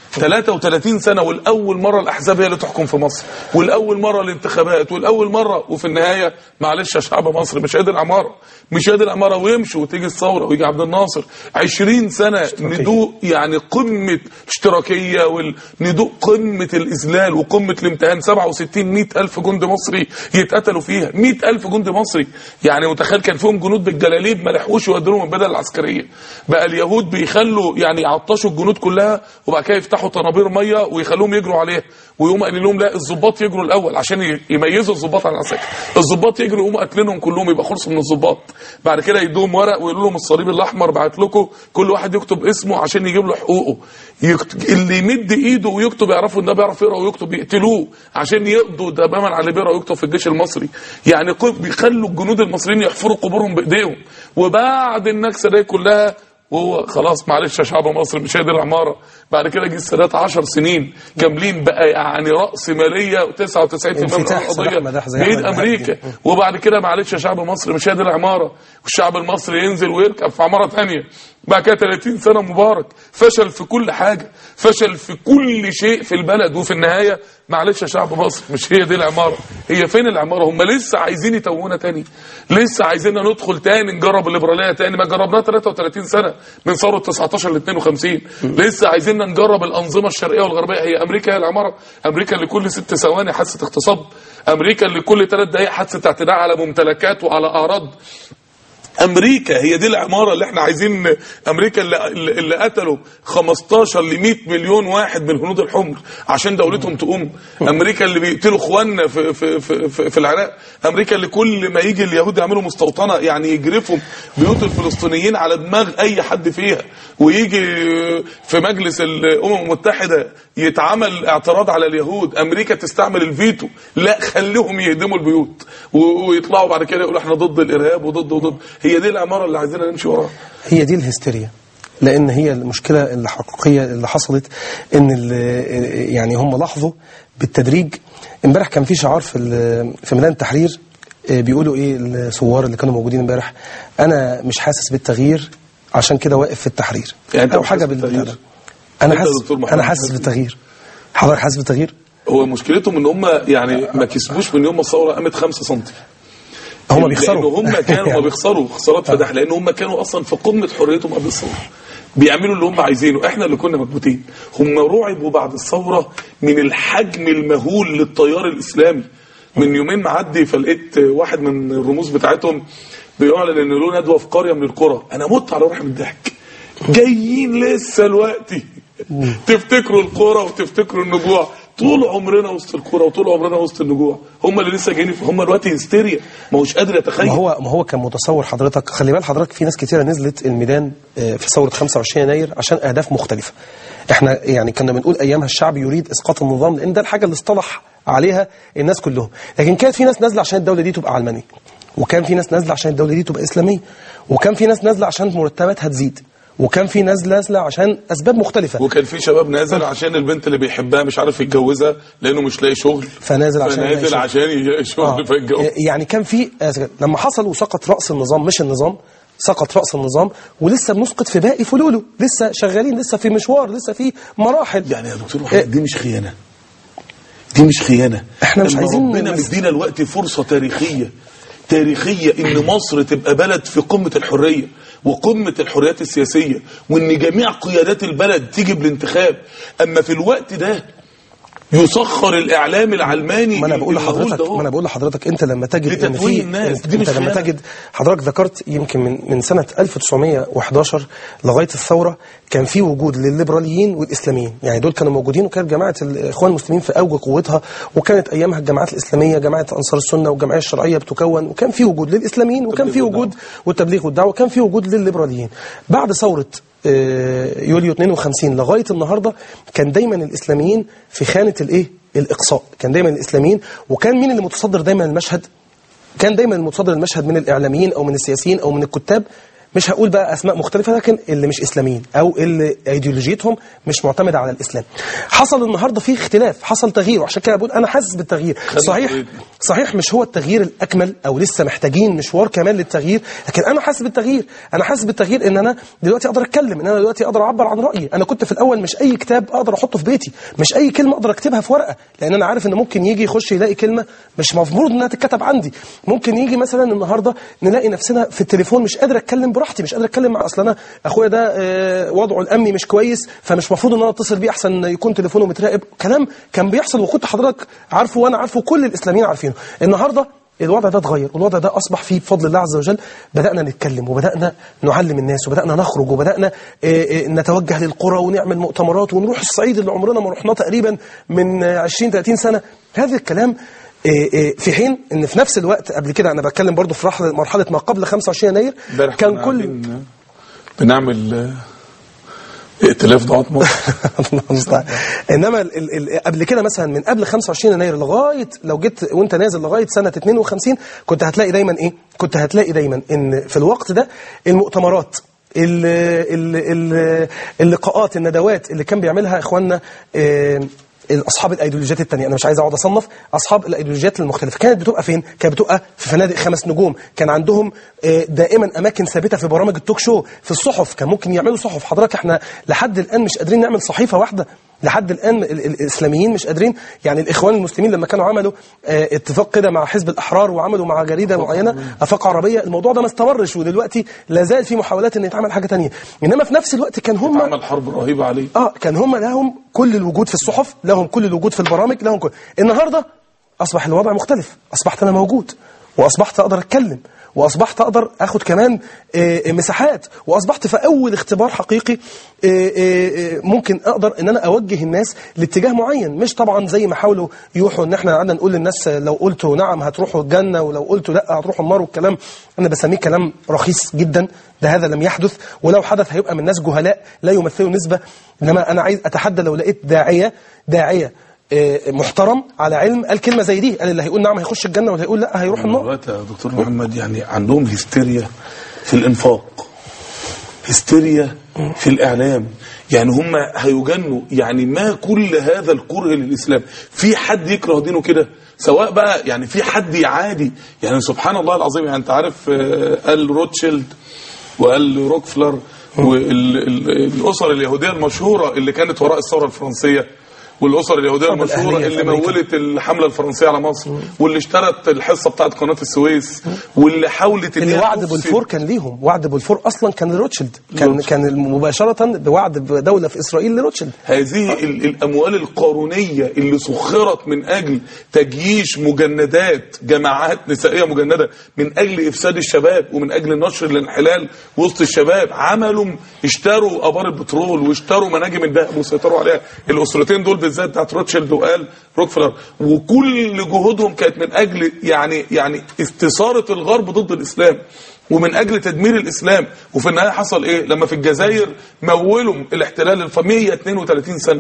33 سنة والأول مرة الأحزاب هي اللي تحكم في مصر والأول مرة الانتخابات والأول مرة وفي النهاية معلش يا شعب مصر مش قادر العمارة مش قادر العمارة ويمشوا وتيجي الثورة ويجي عبد الناصر 20 سنة ندوق يعني قمة اشتراكية وندوق قمة الإذلال وقمة الامتهان 67 100 ألف جندي مصري يتقتلوا فيها 100 ألف جندي مصري يعني متخيل كان فيهم جنود بالجلاليب ما لحقوش يودوا لهم البدل العسكرية بقى اليهود بيخلوا يعني يعطشوا الجنود كلها وبعد كده يفتحوا طنابير ميه ويخلوهم يجروا عليها ويقوم قايلين لهم لا الظباط يجروا الاول عشان ي- يميزوا الظباط عن العساكر الظباط يجروا يقوموا قاتلينهم كلهم يبقى خلصوا من الظباط بعد كده يدوهم ورق ويقولوا لهم الصليب الاحمر بعت لكم كل واحد يكتب اسمه عشان يجيب له حقوقه يكت... اللي يمد ايده ويكتب يعرفوا ان ده بيعرف يقرا ويكتب يقتلوه عشان يقضوا تماما على اللي بيقرا ويكتب في الجيش المصري يعني قو- بيخلوا الجنود المصريين يحفروا قبورهم بايديهم وبعد النكسه دي كلها وهو خلاص معلش يا شعب مصر مش هي دي العماره بعد كده جه السادات 10 سنين كاملين بقى يعني راس ماليه و99% من انفتاح صلاح القضيه مداح زي بايد أحمد بهاء امريكا الدين. وبعد كده معلش يا شعب مصر مش هي دي العماره والشعب المصري ينزل ويركب في عماره ثانيه بعد كده 30 سنه مبارك فشل في كل حاجه فشل في كل شيء في البلد وفي النهايه معلش يا شعب مصر مش هي دي العماره هي فين العماره هم لسه عايزين يتوهونا تاني لسه عايزيننا ندخل تاني نجرب الليبراليه تاني ما جربناها 33 سنه من ثوره 19 ل 52 لسه عايزيننا نجرب الانظمه الشرقيه والغربيه هي امريكا هي العماره امريكا اللي كل ست ثواني حادثه اغتصاب امريكا اللي كل ثلاث دقائق حادثه اعتداء على ممتلكات وعلى اعراض امريكا هي دي العماره اللي احنا عايزين امريكا اللي, اللي قتلوا 15 ل 100 مليون واحد من الهنود الحمر عشان دولتهم تقوم امريكا اللي بيقتلوا اخواننا في في في, في, في العراق امريكا اللي كل ما يجي اليهود يعملوا مستوطنه يعني يجرفوا بيوت الفلسطينيين على دماغ اي حد فيها ويجي في مجلس الامم المتحده يتعمل اعتراض على اليهود امريكا تستعمل الفيتو لا خليهم يهدموا البيوت و- ويطلعوا بعد كده يقولوا احنا ضد الارهاب وضد وضد هي دي العماره اللي عايزيننا نمشي وراها هي دي الهستيريا لان هي المشكله الحقيقيه اللي حصلت ان ال- يعني هم لاحظوا بالتدريج امبارح كان في شعار في ال- في ميدان التحرير آه، بيقولوا ايه الثوار اللي كانوا موجودين امبارح انا مش حاسس بالتغيير عشان كده واقف في التحرير يعني أنت او مش حاجه حاسس بالبتاع بالتغيير؟ ده. انا أنت يا حاسس دكتور محمد انا حاسس حاسس بالتغيير حضرتك حاسس بالتغيير هو مشكلتهم ان هم يعني ما كسبوش من يوم ما الثوره قامت 5 سم هم بيخسروا لان هم كانوا ما يعني. بيخسروا خسارات فدح لان هم كانوا اصلا في قمه حريتهم قبل الثوره بيعملوا اللي هم عايزينه احنا اللي كنا مكبوتين هم رعبوا بعد الثوره من الحجم المهول للتيار الاسلامي من يومين معدي فلقيت واحد من الرموز بتاعتهم بيعلن ان له ندوه في قريه من القرى انا مت على روحي من الضحك جايين لسه دلوقتي تفتكروا القرى وتفتكروا النجوع طول عمرنا وسط القرى وطول عمرنا وسط النجوع هم اللي لسه جايين هم دلوقتي هستيريا ما هوش قادر يتخيل ما هو ما هو كان متصور حضرتك خلي بال حضرتك في ناس كتيره نزلت الميدان آه، في ثوره 25 يناير عشان اهداف مختلفه احنا يعني كنا بنقول ايامها الشعب يريد اسقاط النظام لان ده الحاجه اللي اصطلح عليها الناس كلهم لكن كانت في ناس نازله عشان الدوله دي تبقى علمانيه وكان في ناس نازله عشان الدوله دي تبقى اسلاميه وكان في ناس نازله عشان مرتباتها تزيد وكان في ناس نازله عشان اسباب مختلفه وكان في شباب نازل عشان البنت اللي بيحبها مش عارف يتجوزها لانه مش لاقي شغل فنازل عشان يلاقي فنازل شغل. عشان يلاقي شغل آه. فيتجوز يعني كان في آسف، لما حصل وسقط رأس النظام مش النظام سقط رأس النظام ولسه بنسقط في باقي فلوله لسه شغالين لسه في مشوار لسه في مراحل يعني يا دكتور محمد دي مش خيانه دي مش خيانه إحنا مش إن عايزين ربنا نس- مدينا الوقت فرصه تاريخيه تاريخيه ان مصر تبقى بلد في قمه الحريه وقمه الحريات السياسيه وان جميع قيادات البلد تيجي بالانتخاب اما في الوقت ده يسخر الاعلام العلماني ما انا بقول المهول لحضرتك ده هو. ما انا بقول لحضرتك انت لما تجد ان لتتويه في الناس، انت, دي مش انت لما خيانة. تجد حضرتك ذكرت يمكن من من سنه 1911 لغايه الثوره كان في وجود للليبراليين والاسلاميين يعني دول كانوا موجودين وكانت جماعه الاخوان المسلمين في اوج قوتها وكانت ايامها الجماعات الاسلاميه جماعه انصار السنه والجمعيه الشرعيه بتكون وكان في وجود للاسلاميين وكان في والدعوة. وجود والتبليغ والدعوه كان في وجود للليبراليين بعد ثوره آه، يوليو 52 لغايه النهارده كان دايما الاسلاميين في خانه الايه الاقصاء كان دايما الاسلاميين وكان مين اللي متصدر دايما المشهد كان دايما المتصدر المشهد من الاعلاميين او من السياسيين او من الكتاب مش هقول بقى اسماء مختلفه لكن اللي مش اسلاميين او اللي ايديولوجيتهم مش معتمده على الاسلام حصل النهارده في اختلاف حصل تغيير وعشان كده بقول انا حاسس بالتغيير صحيح طريق. صحيح مش هو التغيير الاكمل او لسه محتاجين مشوار كمان للتغيير لكن انا حاسس بالتغيير انا حاسس بالتغيير ان انا دلوقتي اقدر اتكلم ان انا دلوقتي اقدر اعبر عن رايي انا كنت في الاول مش اي كتاب اقدر احطه في بيتي مش اي كلمه اقدر اكتبها في ورقه لان انا عارف ان ممكن يجي يخش يلاقي كلمه مش مفروض انها تتكتب عندي ممكن يجي مثلا النهارده نلاقي نفسنا في التليفون مش قادر اتكلم براحتي مش قادر اتكلم مع اصل انا اخويا ده آه، وضعه الامني مش كويس فمش مفروض ان انا اتصل بيه احسن يكون تليفونه متراقب كلام كان بيحصل وكنت حضرتك عارفه وانا عارفه كل الاسلاميين عارفينه النهارده الوضع ده اتغير والوضع ده اصبح فيه بفضل الله عز وجل بدانا نتكلم وبدانا نعلم الناس وبدانا نخرج وبدانا آه، آه، نتوجه للقرى ونعمل مؤتمرات ونروح الصعيد اللي عمرنا ما رحناه تقريبا من آه، 20 30 سنه هذا الكلام آه، آه، في حين ان في نفس الوقت قبل كده انا بتكلم برضو في مرحله مرحله ما قبل 25 يناير امبارح كان كنا كل قاعدين بنعمل آه، ائتلاف دعوات مصر الله المستعان. انما ال ال ال قبل كده مثلا من قبل 25 يناير لغايه لو جيت وانت نازل لغايه سنه 52 كنت هتلاقي دايما ايه؟ كنت هتلاقي دايما ان في الوقت ده المؤتمرات ال ال ال اللقاءات الندوات اللي كان بيعملها اخواننا آه، اصحاب الايديولوجيات التانية انا مش عايز اقعد اصنف اصحاب الايديولوجيات المختلفه كانت بتبقى فين كانت بتبقى في فنادق خمس نجوم كان عندهم آه، دائما اماكن ثابته في برامج التوك شو في الصحف كان ممكن يعملوا صحف حضرتك احنا لحد الان مش قادرين نعمل صحيفه واحده لحد الان ال- ال- الاسلاميين مش قادرين يعني الاخوان المسلمين لما كانوا عملوا آه، اتفاق كده مع حزب الاحرار وعملوا مع جريده معينه افاق عربيه الموضوع ده ما استمرش ودلوقتي لا زال في محاولات ان يتعمل حاجه تانية انما في نفس الوقت كان هم عمل حرب رهيبه عليه اه كان هم لهم كل الوجود في الصحف لهم كل الوجود في البرامج لهم كل النهارده اصبح الوضع مختلف اصبحت انا موجود واصبحت اقدر اتكلم واصبحت اقدر اخد كمان آه، آه، مساحات واصبحت في اول اختبار حقيقي آه، آه، آه، ممكن اقدر ان انا اوجه الناس لاتجاه معين مش طبعا زي ما حاولوا يوحوا ان احنا قعدنا نقول للناس آه، لو قلتوا نعم هتروحوا الجنه ولو قلتوا لا هتروحوا النار والكلام انا بسميه كلام رخيص جدا ده هذا لم يحدث ولو حدث هيبقى من ناس جهلاء لا يمثلوا نسبه انما انا عايز اتحدى لو لقيت داعيه داعيه آه، محترم على علم قال كلمه زي دي قال اللي هيقول نعم هيخش الجنه واللي هيقول لا هيروح النار دلوقتي يا دكتور محمد يعني عندهم هستيريا في الانفاق هستيريا في الاعلام يعني هم هيجنوا يعني ما كل هذا الكره للاسلام في حد يكره دينه كده سواء بقى يعني في حد يعادي يعني سبحان الله العظيم يعني انت عارف آه، قال روتشيلد وقال روكفلر والاسر اليهوديه المشهوره اللي كانت وراء الثوره الفرنسيه والاسر اليهوديه طب المشهوره الأهلية اللي في أمريكا. مولت الحمله الفرنسيه على مصر واللي اشترت الحصه بتاعت قناه السويس واللي حاولت إن اللي هي وعد تفسد- بولفور كان ليهم وعد بولفور اصلا كان لروتشيلد كان روتشيلد. كان مباشره بوعد بدوله في اسرائيل لروتشيلد هذه ال- الاموال القارونيه اللي سخرت من اجل تجييش مجندات جماعات نسائيه مجنده من اجل افساد الشباب ومن اجل نشر الانحلال وسط الشباب عملوا اشتروا ابار البترول واشتروا مناجم الذهب وسيطروا عليها الاسرتين دول بالذات بتاعت روتشيلد وقال روكفلر وكل جهودهم كانت من اجل يعني يعني استثاره الغرب ضد الاسلام ومن اجل تدمير الاسلام وفي النهايه حصل ايه لما في الجزائر مولوا الاحتلال الف 132 سنه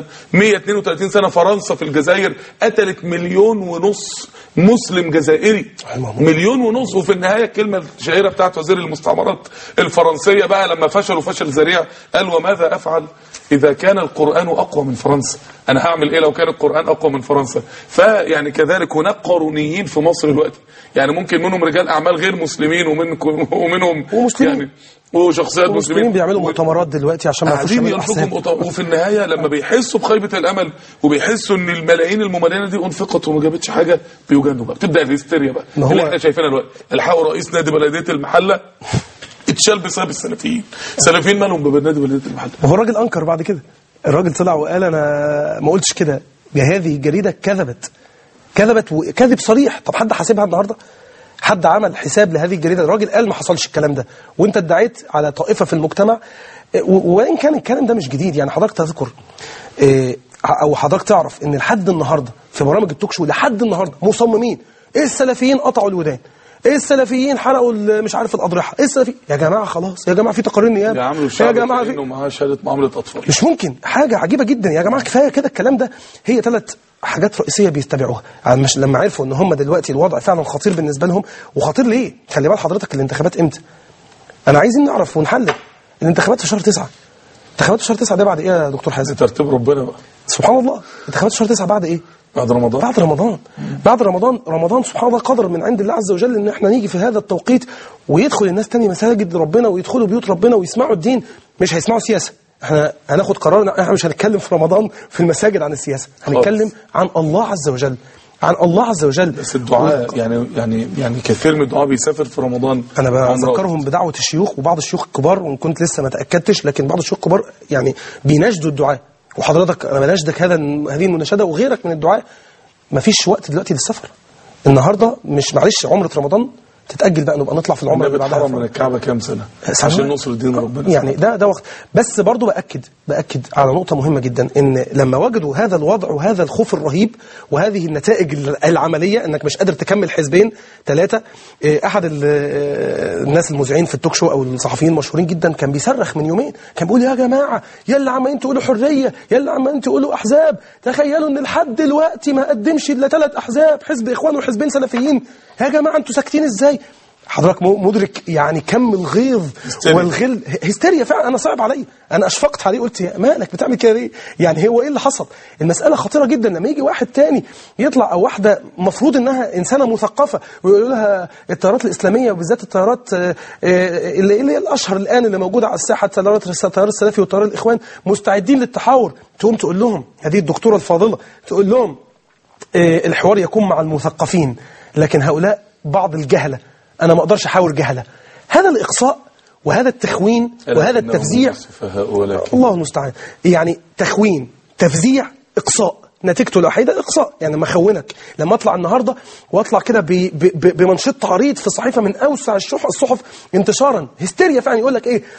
132 سنه فرنسا في الجزائر قتلت مليون ونص مسلم جزائري مليون ونص وفي النهايه الكلمه الشهيره بتاعت وزير المستعمرات الفرنسيه بقى لما فشلوا فشل ذريع قال وماذا افعل اذا كان القران اقوى من فرنسا انا هعمل ايه لو كان القران اقوى من فرنسا فيعني كذلك هناك قارونيين في مصر دلوقتي يعني ممكن منهم رجال اعمال غير مسلمين ومنكم ومنهم ومسلمين. يعني وشخصيات المسلمين مسلمين بيعملوا و- مؤتمرات دلوقتي عشان ما يخشوا قاعدين من ينفقوا الاحزاب مؤتمر- وفي النهايه لما بيحسوا بخيبه الامل وبيحسوا ان الملايين المملينه دي انفقت وما جابتش حاجه بيجنوا بقى بتبدا الهستيريا بقى ما هو- اللي احنا شايفينها دلوقتي الحقوا رئيس نادي بلديه المحله اتشال بسبب السلفيين السلفيين مالهم بنادي بلديه المحله وهو الراجل انكر بعد كده الراجل طلع وقال انا ما قلتش كده هذه الجريده كذبت كذبت وكذب صريح طب حد حاسبها النهارده حد عمل حساب لهذه الجريده الراجل قال ما حصلش الكلام ده وانت ادعيت على طائفه في المجتمع و- وان كان الكلام ده مش جديد يعني حضرتك تذكر إيه، او حضرتك تعرف ان لحد النهارده في برامج التوك شو لحد النهارده مصممين ايه السلفيين قطعوا الودان ايه السلفيين حرقوا ال- مش عارف الاضرحه ايه السلفيين يا جماعه خلاص يا جماعه في تقارير نيابه يعملوا يا الشعب جماعه في انه معاه شهاده معامله اطفال مش ممكن حاجة عجيبة جدا يا جماعة كفاية كده الكلام ده هي ثلاث حاجات رئيسية بيتبعوها يعني مش لما عرفوا ان هم دلوقتي الوضع فعلا خطير بالنسبة لهم وخطير ليه خلي بال حضرتك الانتخابات امتى انا عايزين نعرف ونحلل الانتخابات في شهر تسعة انتخابات في شهر تسعة ده بعد ايه يا دكتور حازم ترتيب ربنا بقى سبحان الله انتخابات في شهر تسعة بعد ايه بعد رمضان بعد رمضان بعد رمضان رمضان سبحان الله قدر من عند الله عز وجل ان احنا نيجي في هذا التوقيت ويدخل الناس تاني مساجد ربنا ويدخلوا بيوت ربنا ويسمعوا الدين مش هيسمعوا سياسه احنا هناخد قرار احنا مش هنتكلم في رمضان في المساجد عن السياسه هنتكلم عن الله عز وجل عن الله عز وجل بس الدعاء يعني يعني يعني كثير من الدعاء بيسافر في رمضان انا عمرات. بذكرهم بدعوه الشيوخ وبعض الشيوخ الكبار وان كنت لسه ما تاكدتش لكن بعض الشيوخ الكبار يعني بيناشدوا الدعاء وحضرتك انا بناشدك هذا هذه المناشده وغيرك من الدعاء ما فيش وقت دلوقتي للسفر النهارده مش معلش عمره رمضان تتاجل بقى نبقى نطلع في العمره النبي اللي بعدها اتحرم من الكعبه كام سنه سنة. عشان نصر دين ربنا يعني ده ده وقت بس برضو باكد باكد على نقطه مهمه جدا ان لما وجدوا هذا الوضع وهذا الخوف الرهيب وهذه النتائج العمليه انك مش قادر تكمل حزبين ثلاثه إيه، احد ال- آه، الناس المذيعين في التوك شو او الصحفيين المشهورين جدا كان بيصرخ من يومين كان بيقول يا جماعه يلا عمالين تقولوا حريه يلا عمالين تقولوا احزاب تخيلوا ان لحد دلوقتي ما قدمش الا ثلاث احزاب حزب اخوان وحزبين سلفيين يا جماعه انتوا ساكتين ازاي حضرتك م- مدرك يعني كم الغيظ هستيريا. والغل هستيريا فعلا انا صعب عليا انا اشفقت عليه قلت يا مالك بتعمل كده ليه يعني هو ايه اللي حصل المساله خطيره جدا لما يجي واحد تاني يطلع او واحده مفروض انها انسانه مثقفه ويقولوا لها التيارات الاسلاميه وبالذات التيارات آه، آه، اللي اللي هي الاشهر الان اللي موجوده على الساحه تيارات التيار السلفي وتيار الاخوان مستعدين للتحاور تقوم تقول لهم هذه الدكتوره الفاضله تقول لهم آه، الحوار يكون مع المثقفين لكن هؤلاء بعض الجهلة أنا ما أقدرش أحاور جهلة هذا الإقصاء وهذا التخوين وهذا لكنهم التفزيع سفهاء ولكن الله المستعان يعني تخوين تفزيع إقصاء نتيجته الوحيدة إقصاء يعني لما أخونك لما أطلع النهاردة وأطلع كده ب- ب- ب- بمنشط عريض في صحيفة من أوسع الشح- الصحف انتشارا هستيريا فعلا يقول لك إيه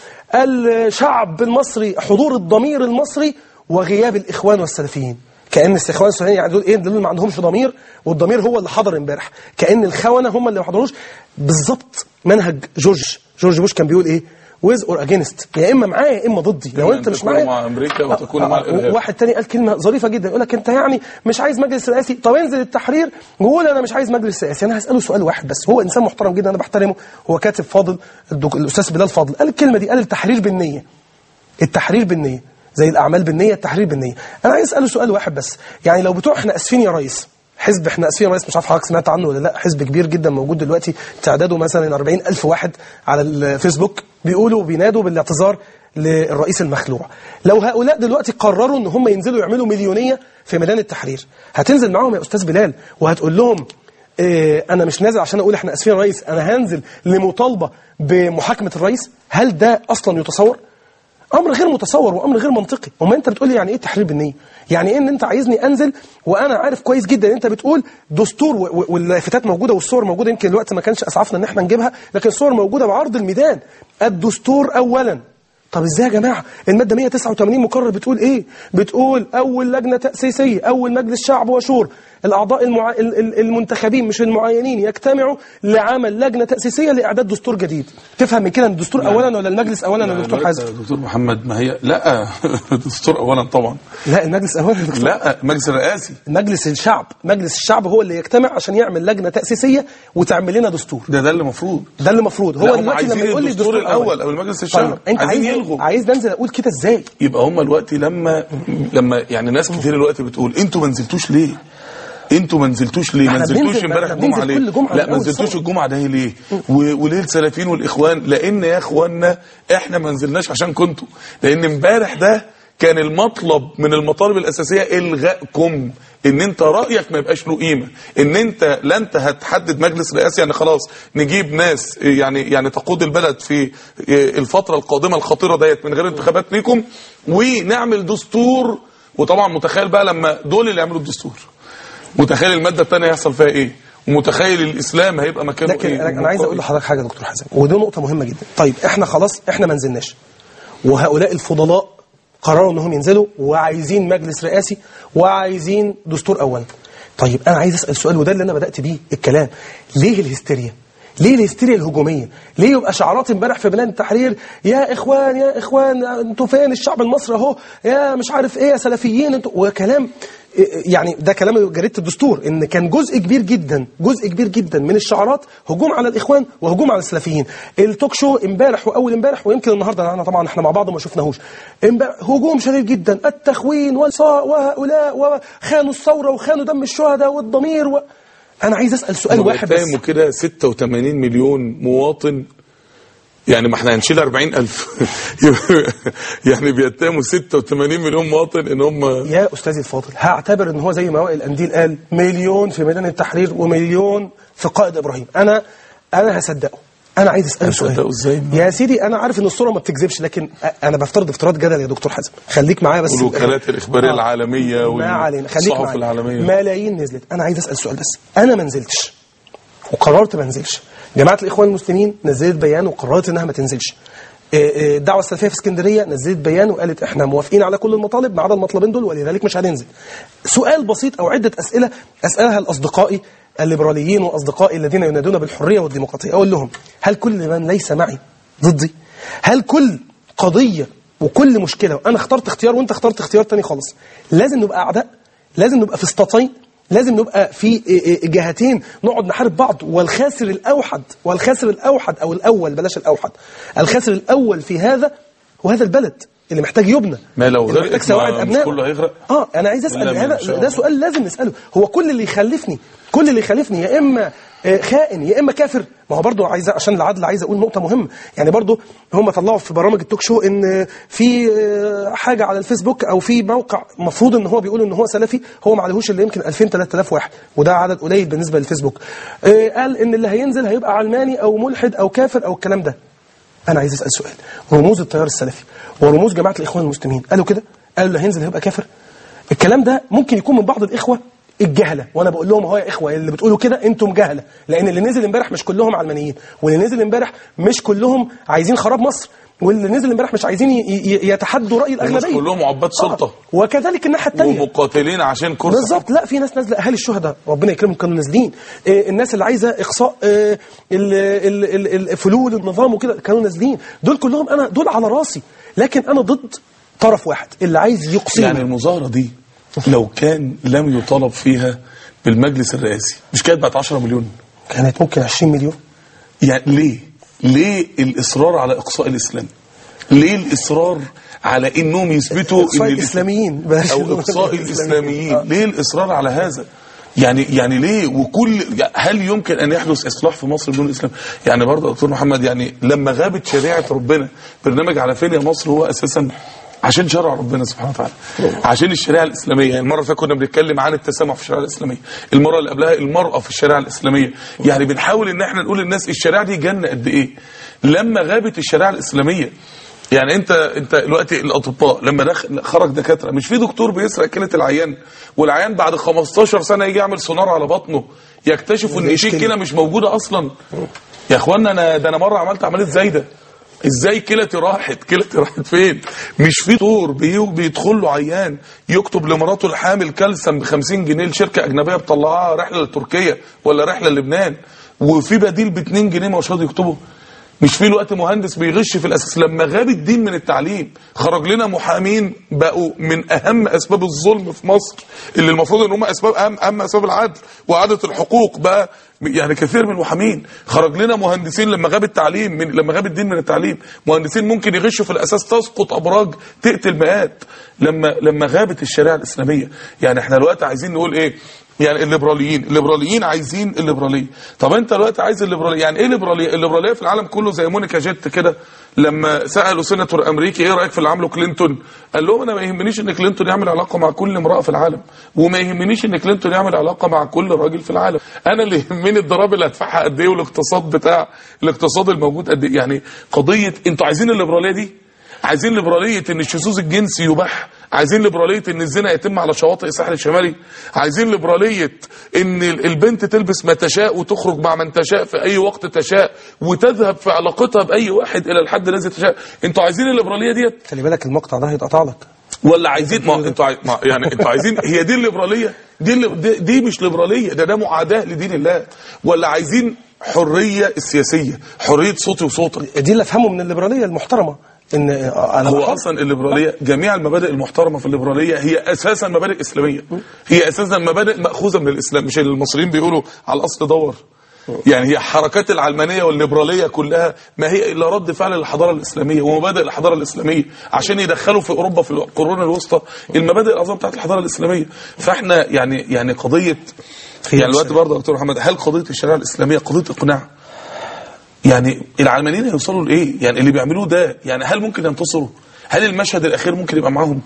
الشعب المصري حضور الضمير المصري وغياب الإخوان والسلفيين كأن الاخوان السلفيين يعني دول ايه دول ما عندهمش ضمير والضمير هو اللي حضر امبارح كأن الخونة هم اللي ما حضروش بالظبط منهج جورج جورج بوش كان بيقول ايه ويز اور اجينست يا اما معايا يا اما ضدي لو إما انت أن مش تكون معايا مع أمريكا وتكون آه، مع آه، الإرهاب. واحد تاني قال كلمه ظريفه جدا يقول لك انت يعني مش عايز مجلس رئاسي طب انزل التحرير وقول انا مش عايز مجلس رئاسي انا هساله سؤال واحد بس هو انسان محترم جدا انا بحترمه هو كاتب فاضل الدك... الاستاذ بلال فاضل قال الكلمه دي قال التحرير بالنيه التحرير بالنية زي الأعمال بالنية التحرير بالنية أنا عايز أسأله سؤال واحد بس يعني لو بتوع إحنا أسفين يا ريس حزب إحنا أسفين يا ريس مش عارف حضرتك سمعت عنه ولا لا حزب كبير جدا موجود دلوقتي تعداده مثلا 40 ألف واحد على الفيسبوك بيقولوا وبينادوا بالاعتذار للرئيس المخلوع لو هؤلاء دلوقتي قرروا ان هم ينزلوا يعملوا مليونية في ميدان التحرير هتنزل معاهم يا أستاذ بلال وهتقول لهم إيه انا مش نازل عشان اقول احنا اسفين يا ريس انا هنزل لمطالبه بمحاكمه الرئيس هل ده اصلا يتصور امر غير متصور وامر غير منطقي وما انت بتقول لي يعني ايه تحرير بالنيه يعني ايه ان انت عايزني انزل وانا عارف كويس جدا ان انت بتقول دستور و- و- واللافتات موجوده والصور موجوده يمكن الوقت ما كانش اسعفنا ان احنا نجيبها لكن الصور موجوده بعرض الميدان الدستور اولا طب ازاي يا جماعه الماده 189 مقرر بتقول ايه بتقول اول لجنه تاسيسيه اول مجلس شعب وشور الاعضاء المع... ال- ال- المنتخبين مش المعينين يجتمعوا لعمل لجنه تاسيسيه لاعداد دستور جديد تفهم من كده ان الدستور اولا ولا المجلس اولا يا دكتور لا، حازم دكتور محمد ما هي لا دستور اولا طبعا لا المجلس اولا يا دكتور لا مجلس الرئاسي مجلس الشعب مجلس الشعب هو اللي يجتمع عشان يعمل لجنه تاسيسيه وتعمل لنا دستور ده ده اللي المفروض ده اللي المفروض لا، هو هم دلوقتي عايزين لما يقول لي الدستور الدستور الأول أو المجلس الشعب. طيب انت عايزين عايز يلغوا. عايز انزل اقول كده ازاي يبقى هم دلوقتي لما لما يعني ناس كتير دلوقتي بتقول انتوا ما نزلتوش ليه؟ انتوا ما نزلتوش ليه؟ ما احنا نزلتوش بننزل- امبارح احنا بننزل الجمعه ليه؟ كل جمعة لا من ما أول نزلتوش الصبح. الجمعه ده ليه؟ و- وليه السلفيين والاخوان؟ لان يا اخوانا احنا ما نزلناش عشان كنتوا لان امبارح ده كان المطلب من المطالب الاساسيه الغائكم ان انت رايك ما يبقاش له قيمه ان انت لا انت هتحدد مجلس رئاسي يعني خلاص نجيب ناس يعني يعني تقود البلد في الفتره القادمه الخطيره ديت من غير انتخابات ليكم ونعمل دستور وطبعا متخيل بقى لما دول اللي يعملوا الدستور متخيل الماده الثانيه هيحصل فيها ايه ومتخيل الاسلام هيبقى مكانه لكن ايه انا أنا عايز اقول لحضرتك حاجه يا دكتور حسن ودي نقطه مهمه جدا طيب احنا خلاص احنا ما نزلناش وهؤلاء الفضلاء قرروا انهم ينزلوا وعايزين مجلس رئاسي وعايزين دستور اولا طيب انا عايز اسال سؤال وده اللي انا بدات بيه الكلام ليه الهستيريا ليه الهستيريا الهجوميه ليه يبقى شعارات امبارح في بلاد التحرير يا اخوان يا اخوان انتوا فين الشعب المصري اهو يا مش عارف ايه يا سلفيين انتوا وكلام يعني ده كلام جريده الدستور ان كان جزء كبير جدا جزء كبير جدا من الشعارات هجوم على الاخوان وهجوم على السلفيين التوك شو امبارح واول امبارح ويمكن النهارده احنا طبعا احنا مع بعض ما شفناهوش امبارح هجوم شديد جدا التخوين والصاء وهؤلاء وخانوا الثوره وخانوا دم الشهداء والضمير و... انا عايز اسال سؤال واحد بس بس كده 86 مليون مواطن يعني ما احنا هنشيل 40000 يعني بيتهموا 86 مليون مواطن ان هم يا استاذي الفاضل هعتبر ان هو زي ما وائل الانديل قال مليون في ميدان التحرير ومليون في قائد ابراهيم انا انا هصدقه انا عايز اساله سؤال هتصدقه إزاي؟ يا سيدي انا عارف ان الصوره ما بتكذبش لكن أ- انا بفترض افتراض جدل يا دكتور حازم خليك معايا بس والوكالات الإخبارية العالمية ما علينا خليك والصحف معايا العالمية. ملايين نزلت انا عايز اسال سؤال بس انا ما نزلتش وقررت ما انزلش جماعه الاخوان المسلمين نزلت بيان وقررت انها ما تنزلش إيه إيه الدعوه السلفيه في اسكندريه نزلت بيان وقالت احنا موافقين على كل المطالب ما عدا المطلبين دول ولذلك مش هننزل سؤال بسيط او عده اسئله اسالها لاصدقائي الليبراليين واصدقائي الذين ينادون بالحريه والديمقراطيه اقول لهم هل كل من ليس معي ضدي هل كل قضيه وكل مشكله وانا اخترت اختيار وانت اخترت اختيار تاني خالص لازم نبقى اعداء لازم نبقى في اسطاطين لازم نبقى في إيه إيه جهتين نقعد نحارب بعض والخاسر الاوحد والخاسر الاوحد او الاول بلاش الاوحد الخاسر الاول في هذا هو هذا البلد اللي محتاج يبنى ما لو اللي غرقت محتاج سواعد ما- مش ابناء كله هيغرق؟ اه انا عايز ولا اسال ما هذا إن شاء ده الله. سؤال لازم نساله هو كل اللي يخلفني كل اللي يخلفني يا اما آه، خائن يا اما كافر ما هو برضه عايز عشان العدل عايز اقول نقطه مهمه يعني برضه هم طلعوا في برامج التوك شو ان في آه، حاجه على الفيسبوك او في موقع المفروض ان هو بيقول ان هو سلفي هو ما عليهوش الا يمكن 2000 3000 واحد وده عدد قليل بالنسبه للفيسبوك آه، قال ان اللي هينزل هيبقى علماني او ملحد او كافر او الكلام ده انا عايز اسال سؤال رموز التيار السلفي ورموز جماعه الاخوان المسلمين قالوا كده قالوا اللي هينزل هيبقى كافر الكلام ده ممكن يكون من بعض الاخوه الجهله وانا بقول لهم اهو يا اخوه اللي بتقولوا كده انتم جهله لان اللي نزل امبارح مش كلهم علمانيين واللي نزل امبارح مش كلهم عايزين خراب مصر واللي نزل امبارح مش عايزين ي- ي- يتحدوا راي ومش الاغلبيه كلهم عباد سلطه آه. وكذلك الناحيه الثانيه ومقاتلين عشان كرسي بالظبط لا في ناس نازله اهالي الشهداء ربنا يكرمهم كانوا نازلين إيه الناس اللي عايزه اقصاء إيه ال- ال- ال- ال- فلول النظام وكده كانوا نازلين دول كلهم انا دول على راسي لكن انا ضد طرف واحد اللي عايز يقصيني يعني المظاهره دي لو كان لم يطالب فيها بالمجلس الرئاسي مش كانت بقت 10 مليون كانت ممكن 20 مليون يعني ليه ليه الاصرار على اقصاء الاسلام ليه الاصرار على انهم يثبتوا إقصاء ان الإسلاميين، بلاش او نقول اقصاء الإسلاميين. الاسلاميين ليه الاصرار على هذا يعني يعني ليه وكل هل يمكن ان يحدث اصلاح في مصر بدون اسلام يعني برضه دكتور محمد يعني لما غابت شريعه ربنا برنامج على فين يا مصر هو اساسا عشان شرع ربنا سبحانه وتعالى عشان الشريعه الاسلاميه يعني المره اللي فاتت كنا بنتكلم عن التسامح في الشريعه الاسلاميه المره اللي قبلها المراه في الشريعه الاسلاميه يعني بنحاول ان احنا نقول للناس الشريعه دي جنه قد ايه لما غابت الشريعه الاسلاميه يعني انت انت دلوقتي الاطباء لما دخل خرج دكاتره مش في دكتور بيسرق كلى العيان والعيان بعد 15 سنه يجي يعمل سونار على بطنه يكتشفوا ان في كلى مش موجوده اصلا يا اخوانا انا ده انا مره عملت عمليه زايده ازاي كلتي راحت كلتي راحت فين مش في دكتور بي- بيدخل له عيان يكتب لمراته الحامل كالسيوم ب 50 جنيه لشركه اجنبيه بتطلعها رحله لتركيا ولا رحله للبنان وفي بديل ب 2 جنيه ما هوش راضي يكتبه مش في الوقت مهندس بيغش في الاساس لما غاب الدين من التعليم خرج لنا محامين بقوا من اهم اسباب الظلم في مصر اللي المفروض ان هم اسباب اهم اهم اسباب العدل واعاده الحقوق بقى يعني كثير من المحامين خرج لنا مهندسين لما غاب التعليم من لما غاب الدين من التعليم مهندسين ممكن يغشوا في الاساس تسقط ابراج تقتل مئات لما لما غابت الشريعه الاسلاميه يعني احنا دلوقتي عايزين نقول ايه يعني الليبراليين الليبراليين عايزين الليبراليه طب انت دلوقتي عايز الليبراليه يعني ايه الليبراليه الليبراليه في العالم كله زي مونيكا جيت كده لما سالوا سيناتور امريكي ايه رايك في اللي عمله كلينتون قال لهم انا ما يهمنيش ان كلينتون يعمل علاقه مع كل امراه في العالم وما يهمنيش ان كلينتون يعمل علاقه مع كل راجل في العالم انا اللي يهمني الضرائب اللي هدفعها قد ايه والاقتصاد بتاع الاقتصاد الموجود قد ايه يعني قضيه انتوا عايزين الليبراليه دي عايزين ليبراليه ان الشذوذ الجنسي يباح عايزين ليبراليه ان الزنا يتم على شواطئ الساحل الشمالي عايزين ليبراليه ان ال- البنت تلبس ما تشاء وتخرج مع من تشاء في اي وقت تشاء وتذهب في علاقتها باي واحد الى الحد الذي تشاء انتوا عايزين الليبراليه ديت خلي بالك المقطع ده هيتقطع لك ولا عايزين ما انتوا عاي... ما يعني انتوا عايزين هي دي الليبراليه دي اللي... دي, دي مش ليبراليه ده ده معاداه لدين الله ولا عايزين حريه السياسيه حريه صوتي وصوتك دي اللي افهمه من الليبراليه المحترمه ان انا هو بحط- اصلا الليبراليه جميع المبادئ المحترمه في الليبراليه هي اساسا مبادئ اسلاميه هي اساسا مبادئ ماخوذه من الاسلام مش المصريين بيقولوا على الاصل دور يعني هي حركات العلمانيه والليبراليه كلها ما هي الا رد فعل للحضاره الاسلاميه ومبادئ الحضاره الاسلاميه عشان يدخلوا في اوروبا في القرون الوسطى المبادئ العظيمه بتاعت الحضاره الاسلاميه فاحنا يعني يعني قضيه يعني الوقت برضه يا دكتور محمد هل قضيه الشريعه الاسلاميه قضيه اقناع؟ يعني العلمانيين هيوصلوا لايه؟ يعني اللي بيعملوه ده يعني هل ممكن ينتصروا؟ هل المشهد الاخير ممكن يبقى معاهم؟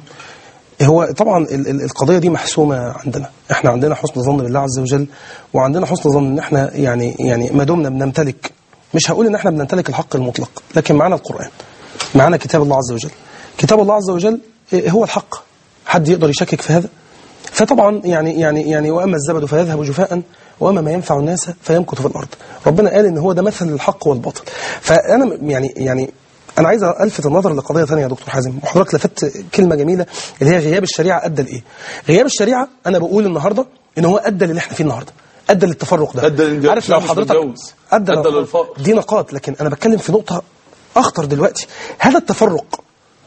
هو طبعا ال- ال- القضيه دي محسومه عندنا احنا عندنا حسن ظن بالله عز وجل وعندنا حسن ظن ان احنا يعني يعني ما دمنا بنمتلك مش هقول ان احنا بنمتلك الحق المطلق لكن معانا القران معانا كتاب الله عز وجل كتاب الله عز وجل إيه هو الحق حد يقدر يشكك في هذا فطبعا يعني يعني يعني واما الزبد فيذهب جفاء واما ما ينفع الناس فيمكث في الارض ربنا قال ان هو ده مثل الحق والباطل فانا يعني يعني انا عايز الفت النظر لقضيه ثانيه يا دكتور حازم وحضرتك لفت كلمه جميله اللي هي غياب الشريعه ادى لايه غياب الشريعه انا بقول النهارده ان هو ادى للي احنا فيه النهارده ادى للتفرق ده أدى للانجاز. عارف لو مش حضرتك للجوز. ادى, أدى لو- للفقر. دي نقاط لكن انا بتكلم في نقطه اخطر دلوقتي هذا التفرق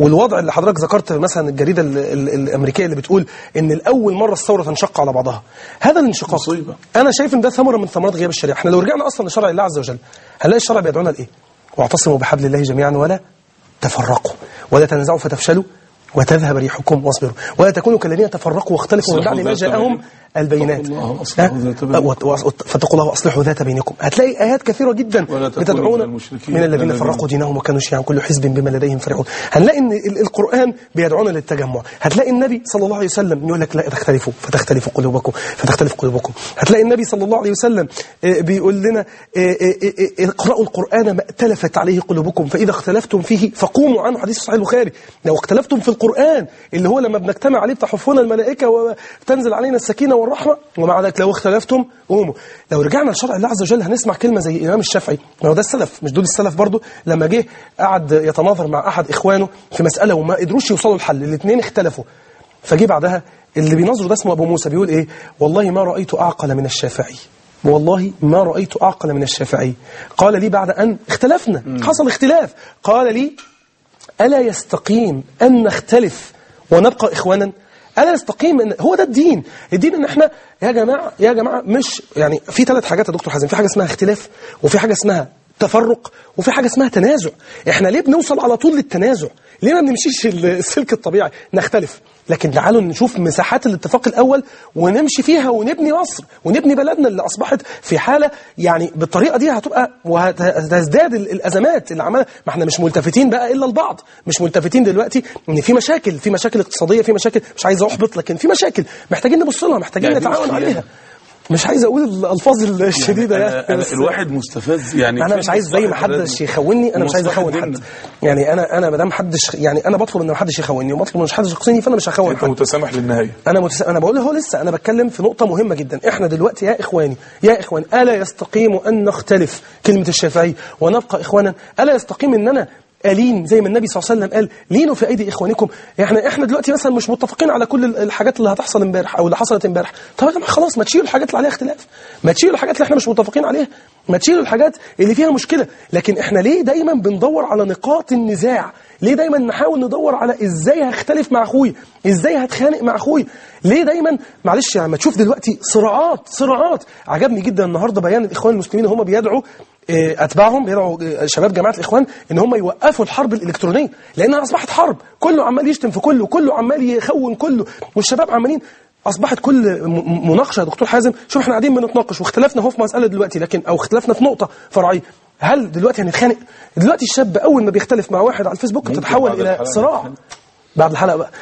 والوضع اللي حضرتك ذكرت مثلا الجريده ال ال الامريكيه اللي بتقول ان الاول مره الثوره تنشق على بعضها هذا الانشقاق مصيبة. انا شايف ان ده ثمره من ثمرات غياب الشريعه احنا لو رجعنا اصلا لشرع الله عز وجل هنلاقي الشرع بيدعونا لايه واعتصموا بحبل الله جميعا ولا تفرقوا ولا تنازعوا فتفشلوا وتذهب ريحكم واصبروا ولا تكونوا كالذين تفرقوا واختلفوا من بعد ما ذات جاءهم بينكم. البينات فاتقوا الله وأصلحوا ها؟ ذات بينكم. وت- وت- فاتقوا الله واصلحوا ذات بينكم هتلاقي ايات كثيره جدا ولا تكونوا من بتدعونا المشركين من الذين الذين- فرقوا دينهم وكانوا شيعا كل حزب بما لديهم فرحون هنلاقي ان ال- القران بيدعونا للتجمع هتلاقي النبي صلى الله عليه وسلم يقول لك لا تختلفوا فتختلف قلوبكم فتختلف قلوبكم هتلاقي النبي صلى الله عليه وسلم آه، بيقول لنا آه، آه، آه، اقرأوا القرآن ما ائتلفت عليه قلوبكم فإذا اختلفتم فيه فقوموا عنه حديث صحيح البخاري لو اختلفتم في القرآن اللي هو لما بنجتمع عليه بتحفنا الملائكة وتنزل علينا السكينة والرحمة ومع ذلك لو اختلفتم قوموا لو رجعنا لشرع الله عز وجل هنسمع كلمة زي الإمام الشافعي ما هو ده السلف مش دول السلف برضو لما جه قعد يتناظر مع أحد إخوانه في مسألة وما قدروش يوصلوا لحل الاثنين اختلفوا فجه بعدها اللي بينظر ده اسمه أبو موسى بيقول إيه والله ما رأيت أعقل من الشافعي والله ما رأيت أعقل من الشافعي قال لي بعد أن اختلفنا حصل اختلاف قال لي ألا يستقيم أن نختلف ونبقى إخوانا ألا يستقيم إن هو ده الدين الدين إن إحنا يا جماعة يا جماعة مش يعني في ثلاث حاجات يا دكتور حازم في حاجة اسمها اختلاف وفي حاجة اسمها تفرق وفي حاجة اسمها تنازع احنا ليه بنوصل على طول للتنازع ليه ما بنمشيش السلك الطبيعي نختلف لكن تعالوا نشوف مساحات الاتفاق الأول ونمشي فيها ونبني مصر ونبني بلدنا اللي أصبحت في حالة يعني بالطريقة دي هتبقى وهتزداد ال- الأزمات اللي عمالة ما احنا مش ملتفتين بقى إلا لبعض مش ملتفتين دلوقتي إن في مشاكل في مشاكل اقتصادية في مشاكل مش عايز أحبط لكن في مشاكل محتاجين نبص لها محتاجين يعني دي مش نتعاون خيانة. عليها مش عايز أقول الألفاظ الشديدة أنا يعني أنا بس- الواحد مستفز يعني انا مش عايز زي ما حدش يخوني انا مش عايز مصلحة اخون حد ديننا. يعني انا انا ما دام حدش يعني انا بطلب ان ما حدش يخوني وبطلب ان مش حدش يقصيني فانا مش هخون انت حد متسامح للنهايه انا متس... انا بقول هو لسه انا بتكلم في نقطه مهمه جدا احنا دلوقتي يا اخواني يا اخوان الا يستقيم ان نختلف كلمه الشافعي ونبقى اخوانا الا يستقيم ان انا ألين زي ما النبي صلى الله عليه وسلم قال لينوا في أيدي إخوانكم احنا احنا دلوقتي مثلا مش متفقين على كل ال- الحاجات اللي هتحصل امبارح أو اللي حصلت امبارح طب يا جماعة خلاص ما تشيلوا الحاجات اللي عليها اختلاف ما تشيلوا الحاجات اللي احنا مش متفقين عليها ما تشيلوا الحاجات اللي فيها مشكلة لكن احنا ليه دايما بندور على نقاط النزاع ليه دايما نحاول ندور على ازاي هختلف مع اخويا ازاي هتخانق مع اخويا ليه دايما معلش يعني ما تشوف دلوقتي صراعات صراعات عجبني جدا النهارده بيان الاخوان المسلمين هم بيدعوا آه، اتباعهم بيدعوا آه، شباب جماعه الاخوان ان هم يوقفوا الحرب الالكترونيه لانها اصبحت حرب كله عمال يشتم في كله كله عمال يخون كله والشباب عمالين اصبحت كل م- م- مناقشه يا دكتور حازم شوف احنا قاعدين بنتناقش واختلفنا اهو في مساله دلوقتي لكن او اختلفنا في نقطه فرعيه هل دلوقتي هنتخانق دلوقتي الشاب اول ما بيختلف مع واحد على الفيسبوك ممكن تتحول بعد الى الحلقة صراع نتخانق. بعد الحلقه بقى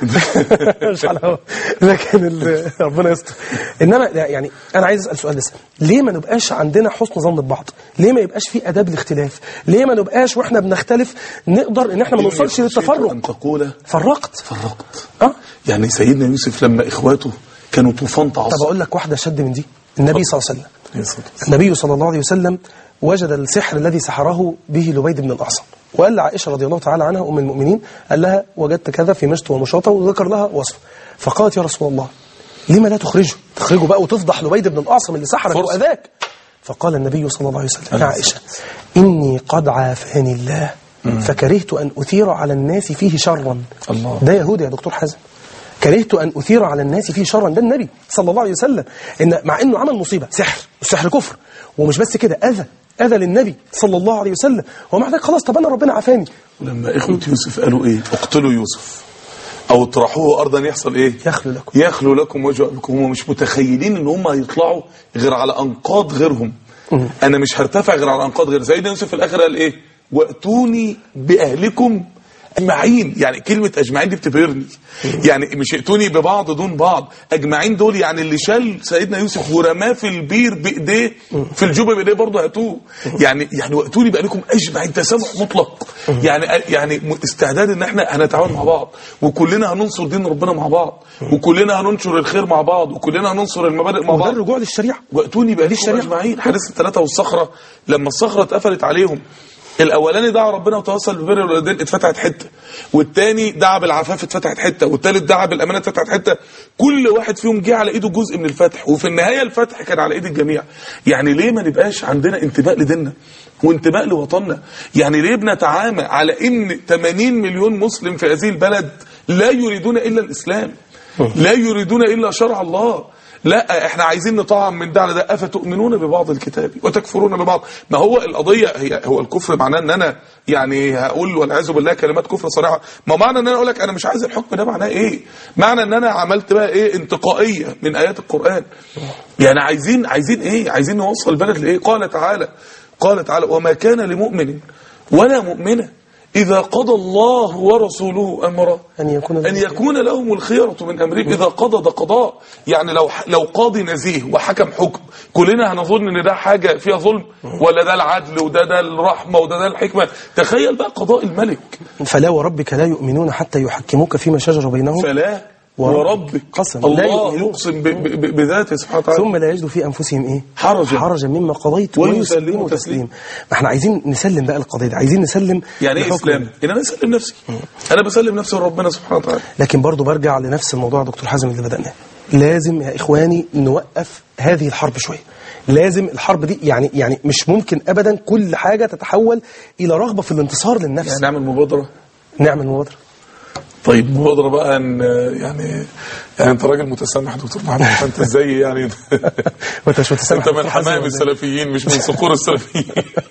مش على الهوا. لكن ال- ربنا يستر انما لا، يعني انا عايز اسال سؤال لسه ليه ما نبقاش عندنا حسن ظن ببعض ليه ما يبقاش في اداب الاختلاف ليه ما نبقاش واحنا بنختلف نقدر ان احنا ما نوصلش خشيت ان للتفرق تقول فرقت فرقت اه يعني سيدنا يوسف لما اخواته كانوا طوفان طب تعصب اقول لك واحده شد من دي النبي صلى الله عليه وسلم يا صدق. النبي صلى الله عليه وسلم وجد السحر الذي سحره به لبيد بن الأعصم وقال لعائشة رضي الله تعالى عنها أم المؤمنين قال لها وجدت كذا في مشط ومشاطة وذكر لها وصف فقالت يا رسول الله لما لا تخرجه تخرجه بقى وتفضح لبيد بن الأعصم اللي سحرك فرصة. وأذاك فقال النبي صلى الله عليه وسلم يا عليه عائشة إني قد عافاني الله فكرهت أن أثير على الناس فيه شرا الله. ده يهودي يا دكتور حازم كرهت أن أثير على الناس فيه شرا ده النبي صلى الله عليه وسلم إن مع إنه عمل مصيبة سحر والسحر كفر ومش بس كده أذى أذى للنبي صلى الله عليه وسلم ومع ذلك خلاص طب أنا ربنا عافاني ولما اخوة يوسف قالوا ايه اقتلوا يوسف او اطرحوه ارضا يحصل ايه يخلو لكم يخلو لكم وجه ابيكم هم مش متخيلين ان هم هيطلعوا غير على انقاض غيرهم انا مش هرتفع غير على انقاض غير سيدنا يوسف في الاخر قال ايه واتوني باهلكم اجمعين يعني كلمه اجمعين دي بتبهرني يعني مش ائتوني ببعض دون بعض اجمعين دول يعني اللي شال سيدنا يوسف ورماه في البير بايديه في الجوبه بايديه برضه هاتوه يعني يعني واتوني باهلكم اجمعين تسامح مطلق يعني يعني استعداد ان احنا هنتعاون مع بعض وكلنا هننصر دين ربنا مع بعض وكلنا هننشر الخير مع بعض وكلنا هننصر المبادئ مع وده بعض الرجوع للشريعة واتوني بقى الشريعة. اجمعين حارس الثلاثه والصخره لما الصخره اتقفلت عليهم الاولاني دعا ربنا وتوسل ببر الوالدين اتفتحت حته والتاني دعا بالعفاف اتفتحت حته والتالت دعا بالامانه اتفتحت حته كل واحد فيهم جه على ايده جزء من الفتح وفي النهايه الفتح كان على ايد الجميع يعني ليه ما نبقاش عندنا انتماء لديننا وانتماء لوطننا يعني ليه بنتعامى على ان 80 مليون مسلم في هذه البلد لا يريدون الا الاسلام لا يريدون الا شرع الله لا احنا عايزين نطعم من ده على ده افتؤمنون ببعض الكتاب وتكفرون ببعض ما هو القضيه هي هو الكفر معناه ان انا يعني هقول والعياذ بالله كلمات كفر صريحه ما معنى ان انا اقول لك انا مش عايز الحكم ده معناه ايه معنى ان انا عملت بقى ايه انتقائيه من ايات القران يعني عايزين عايزين ايه عايزين نوصل البلد لايه قال تعالى قال تعالى وما كان لمؤمن ولا مؤمنه إذا قضى الله ورسوله أمرا أن يكون أن يكون لهم الخيرة من أمرهم إذا قضى ده قضاء يعني لو لو قاضي نزيه وحكم حكم كلنا هنظن إن ده حاجة فيها ظلم ولا ده العدل وده ده الرحمة وده ده الحكمة تخيل بقى قضاء الملك فلا وربك لا يؤمنون حتى يحكموك فيما شجر بينهم فلا وربك وربك قسم لا الله يؤمنون. يقسم ب- ب- ب- بذاته سبحانه وتعالى ثم لا يجدوا في انفسهم ايه حرجا. حرجا مما قضيت ويسلموا ويسلموا تسليما. تسليم ما احنا عايزين نسلم بقى القضيه دي عايزين نسلم يعني ايه لحكم اسلام؟ ان انا اسلم نفسي انا بسلم نفسي لربنا سبحانه وتعالى لكن برضو برجع لنفس الموضوع يا دكتور حازم اللي بدأناه لازم يا إخواني نوقف هذه الحرب شوية لازم الحرب دي يعني يعني مش ممكن أبدا كل حاجة تتحول إلى رغبة في الانتصار للنفس يعني نعمل مبادره نعمل مبادرة طيب مبادرة بقى ان يعني يعني انت راجل متسامح دكتور محمد فانت ازاي يعني وانت مش متسامح انت من دكتور حازم حمايم ولا إيه؟ السلفيين مش من صقور السلفيين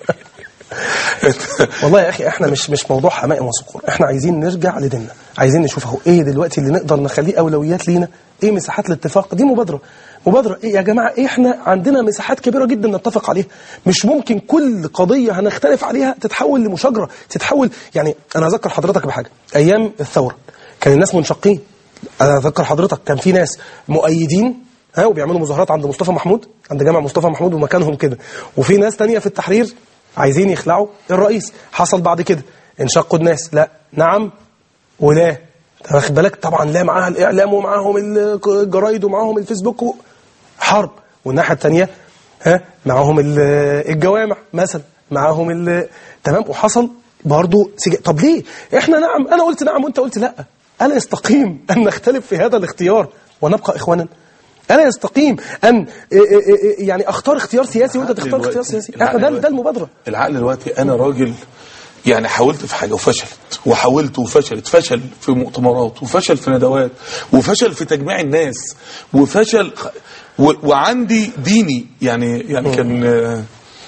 والله يا اخي احنا مش مش موضوع حمائم وصقور احنا عايزين نرجع لديننا عايزين نشوف اهو ايه دلوقتي اللي نقدر نخليه اولويات لينا ايه مساحات الاتفاق دي مبادره مبادره ايه يا جماعه إيه احنا عندنا مساحات كبيره جدا نتفق عليها مش ممكن كل قضيه هنختلف عليها تتحول لمشاجره تتحول يعني انا اذكر حضرتك بحاجه ايام الثوره كان الناس منشقين انا اذكر حضرتك كان في ناس مؤيدين ها وبيعملوا مظاهرات عند مصطفى محمود عند جامع مصطفى محمود ومكانهم كده وفي ناس تانية في التحرير عايزين يخلعوا الرئيس حصل بعد كده انشقوا الناس لا نعم ولا أنت واخد بالك طبعا لا معاها الاعلام ومعاهم الجرايد ومعاهم الفيسبوك و- حرب والناحيه الثانيه ها معاهم ال- الجوامع مثلا معاهم ال- تمام وحصل برضه سج... طب ليه احنا نعم انا قلت نعم وانت قلت لا الا يستقيم ان نختلف في هذا الاختيار ونبقى اخوانا الا يستقيم ان إيه إيه إيه يعني اختار اختيار سياسي وانت تختار اختيار دلوقتي- سياسي العقل احنا ده دلوقتي- ده المبادره العقل دلوقتي انا راجل يعني حاولت في حاجه وفشلت وحاولت وفشلت فشل في مؤتمرات وفشل في ندوات وفشل في تجميع الناس وفشل و... وعندي ديني يعني يعني كان آه،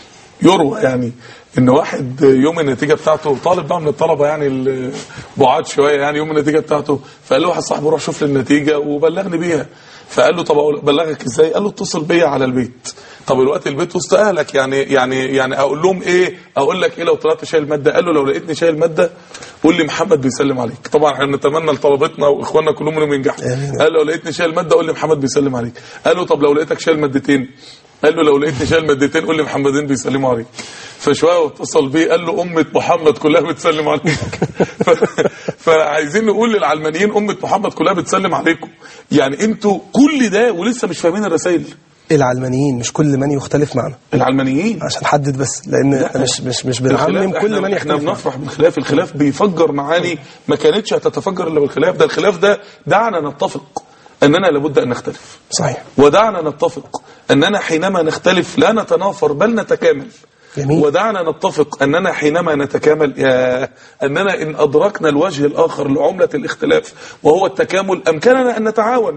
يروى يعني ان واحد يوم النتيجه بتاعته طالب بقى من الطلبه يعني البعاد شويه يعني يوم النتيجه بتاعته فقال له واحد صاحبه روح شوف لي النتيجه وبلغني بيها فقال له طب أقول- ابلغك ازاي؟ قال له اتصل بيا على البيت طب الوقت البيت وسط اهلك يعني يعني يعني اقول لهم ايه؟ اقول لك ايه لو طلعت شايل ماده؟ قال له لو لقيتني شايل ماده قول لي محمد بيسلم عليك طبعا احنا نتمنى لطلبتنا واخواننا كلهم انهم ينجحوا قال له لو لقيتني شايل ماده قول لي محمد بيسلم عليك قال له طب لو لقيتك شايل مادتين قال له لو لقيتني شايل مادتين قول لي محمدين بيسلموا عليك فشويه واتصل بيه قال له امه محمد كلها بتسلم عليك ف... فعايزين نقول للعلمانيين امه محمد كلها بتسلم عليكم يعني انتوا كل ده ولسه مش فاهمين الرسائل العلمانيين مش كل من يختلف معنا العلمانيين عشان نحدد بس لان احنا مش مش مش بنعمم الخلاف كل احنا- من احنا يختلف معنا. بنفرح بالخلاف الخلاف بيفجر معاني ما كانتش هتتفجر الا بالخلاف ده الخلاف ده دعنا نتفق اننا لابد ان نختلف صحيح ودعنا نتفق أننا حينما نختلف لا نتنافر بل نتكامل جميل. ودعنا نتفق أننا حينما نتكامل يا أننا إن أدركنا الوجه الآخر لعملة الاختلاف وهو التكامل أمكننا أن نتعاون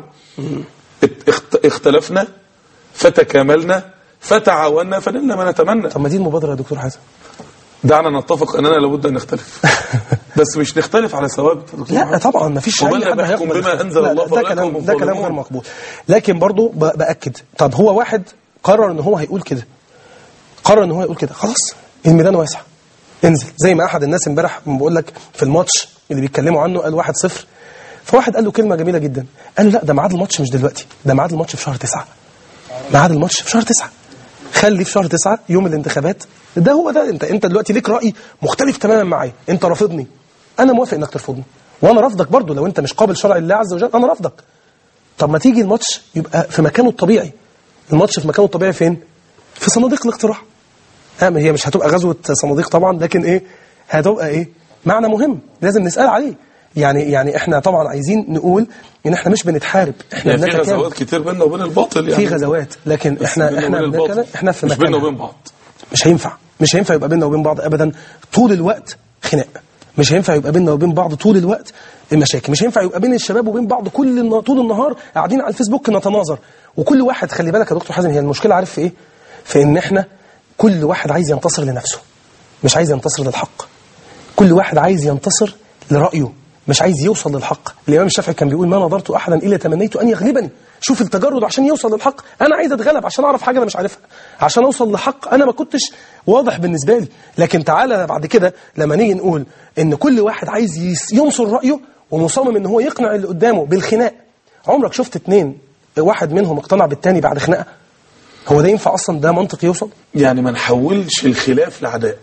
اخت- اختلفنا فتكاملنا فتعاوننا فنلنا ما نتمنى طب ما دي المبادره يا دكتور حسن دعنا نتفق أننا لابد أن نختلف بس مش نختلف على ثوابت يا دكتور لا محمد. طبعا ما فيش ومن اي حد لم يحكم هيقبل بما الخلاف. أنزل لا، الله ده فأولئك كلام هم ده كلام الظالمون. غير مقبول لكن برضو ب- باكد طب هو واحد قرر ان هو هيقول كده قرر ان هو يقول كده خلاص الميدان واسع انزل زي ما احد الناس امبارح بقول لك في الماتش اللي بيتكلموا عنه قال 1-0 فواحد قال له كلمه جميله جدا قال له لا ده ميعاد الماتش مش دلوقتي ده ميعاد الماتش في شهر تسعة ميعاد الماتش في شهر تسعة خلي في شهر تسعة يوم الانتخابات ده هو ده انت انت دلوقتي ليك راي مختلف تماما معايا انت رافضني انا موافق انك ترفضني وانا رافضك برضو لو انت مش قابل شرع الله عز وجل انا رافضك طب ما تيجي الماتش يبقى في مكانه الطبيعي الماتش في مكانه الطبيعي فين في صناديق الاقتراع ها ما هي مش هتبقى غزوه صناديق طبعا لكن ايه هتبقى ايه معنى مهم لازم نسال عليه يعني يعني احنا طبعا عايزين نقول ان احنا مش بنتحارب احنا يعني في بنتكامل. غزوات كتير بيننا وبين الباطل يعني في غزوات لكن بس احنا بيننا احنا وبين بنتكلم الباطل. احنا في مش بيننا مكاننا وبين بعض مش هينفع مش هينفع يبقى بيننا وبين بعض ابدا طول الوقت خناق مش هينفع يبقى بيننا وبين بعض طول الوقت مشاكل مش هينفع يبقى بين الشباب وبين بعض كل النا- طول النهار قاعدين على الفيسبوك نتناظر وكل واحد خلي بالك يا دكتور حازم هي المشكله عارف في ايه في ان احنا كل واحد عايز ينتصر لنفسه مش عايز ينتصر للحق كل واحد عايز ينتصر لرأيه مش عايز يوصل للحق الإمام الشافعي كان بيقول ما نظرت أحدا إلا تمنيت أن يغلبني شوف التجرد عشان يوصل للحق أنا عايز أتغلب عشان أعرف حاجة أنا مش عارفها عشان أوصل لحق أنا ما كنتش واضح بالنسبة لي لكن تعالى بعد كده لما نيجي نقول إن كل واحد عايز يس- ينصر رأيه ومصمم إن هو يقنع اللي قدامه بالخناق عمرك شفت اتنين واحد منهم اقتنع بالتاني بعد خناقة هو ده ينفع أصلا ده منطق يوصل يعني ما نحولش الخلاف لعداء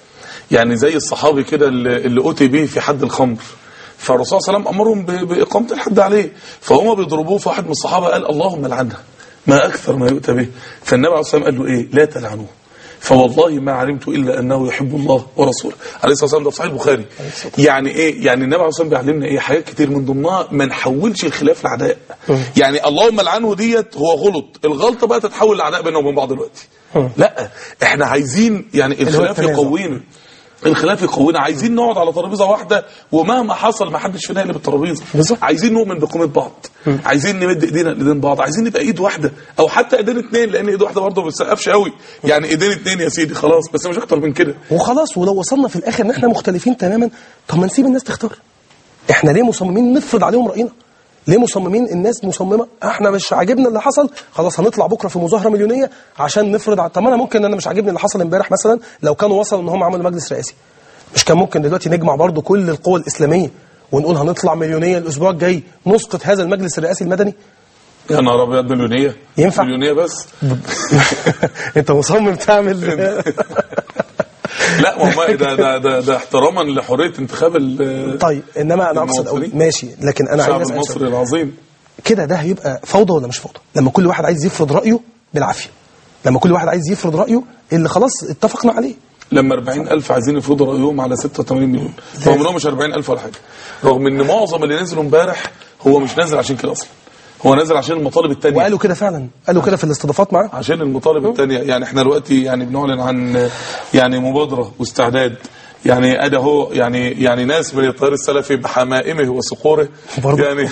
يعني زي الصحابي كده اللي اللي أتي به في حد الخمر فالرسول صلى الله عليه وسلم أمرهم ب- بإقامة الحد عليه فهم بيضربوه فواحد من الصحابة قال اللهم لعنها ما أكثر ما يؤتى به فالنبي عليه الصلاة والسلام قال له إيه لا تلعنوه فوالله ما علمت إلا أنه يحب الله ورسوله عليه الصلاة والسلام ده في صحيح البخاري يعني إيه يعني النبي عليه الصلاة والسلام بيعلمنا إيه حاجات كتير من ضمنها ما نحولش الخلاف لعداء يعني اللهم لعنه ديت هو غلط الغلطة بقى تتحول لعداء بيننا وبين بعض دلوقتي لا احنا عايزين يعني الخلاف التنازع. يقوينا الخلاف يقوينا عايزين نقعد على ترابيزه واحده ومهما حصل ما حدش فينا يقلب الترابيزه بالظبط. عايزين نؤمن بقيمه بعض عايزين نمد ايدينا لايدين بعض عايزين نبقى ايد واحده او حتى ايدين اتنين لان ايد واحده برضه ما بتسقفش قوي يعني ايدين اتنين يا سيدي خلاص بس مش اكتر من كده وخلاص ولو وصلنا في الاخر ان احنا مختلفين تماما طب ما نسيب الناس تختار احنا ليه مصممين نفرض عليهم راينا ليه مصممين الناس مصممه احنا مش عاجبنا اللي حصل خلاص هنطلع بكره في مظاهره مليونيه عشان نفرض ع- طب ما انا ممكن انا مش عاجبني اللي حصل امبارح مثلا لو كانوا وصلوا ان هم عملوا مجلس رئاسي مش كان ممكن دلوقتي نجمع برضو كل القوى الاسلاميه ونقول هنطلع مليونيه الاسبوع الجاي نسقط هذا المجلس الرئاسي المدني يا نهار ابيض مليونيه ينفع؟ مليونيه بس انت مصمم تعمل لا والله ده ده ده, ده احتراما لحريه انتخاب ال- طيب انما انا اقصد اقول المواطنين. ماشي لكن انا عايز الشعب اسال المصري سؤال. العظيم كده ده هيبقى فوضى ولا مش فوضى لما كل واحد عايز يفرض رأيه بالعافية لما كل واحد عايز يفرض رأيه اللي خلاص اتفقنا عليه لما 40000 عايزين يفرضوا رايهم على 86 مليون رغم انهم مش 40000 ولا حاجه رغم ان معظم اللي نزلوا امبارح هو مش نازل عشان كده اصلا هو نازل عشان المطالب التانية وقالوا كده فعلا قالوا كده في الاستضافات معاه عشان المطالب التانية يعني احنا دلوقتي يعني بنعلن عن يعني مبادرة واستعداد يعني ادي اهو يعني يعني ناس من التيار السلفي بحمائمه وصقوره برضه. يعني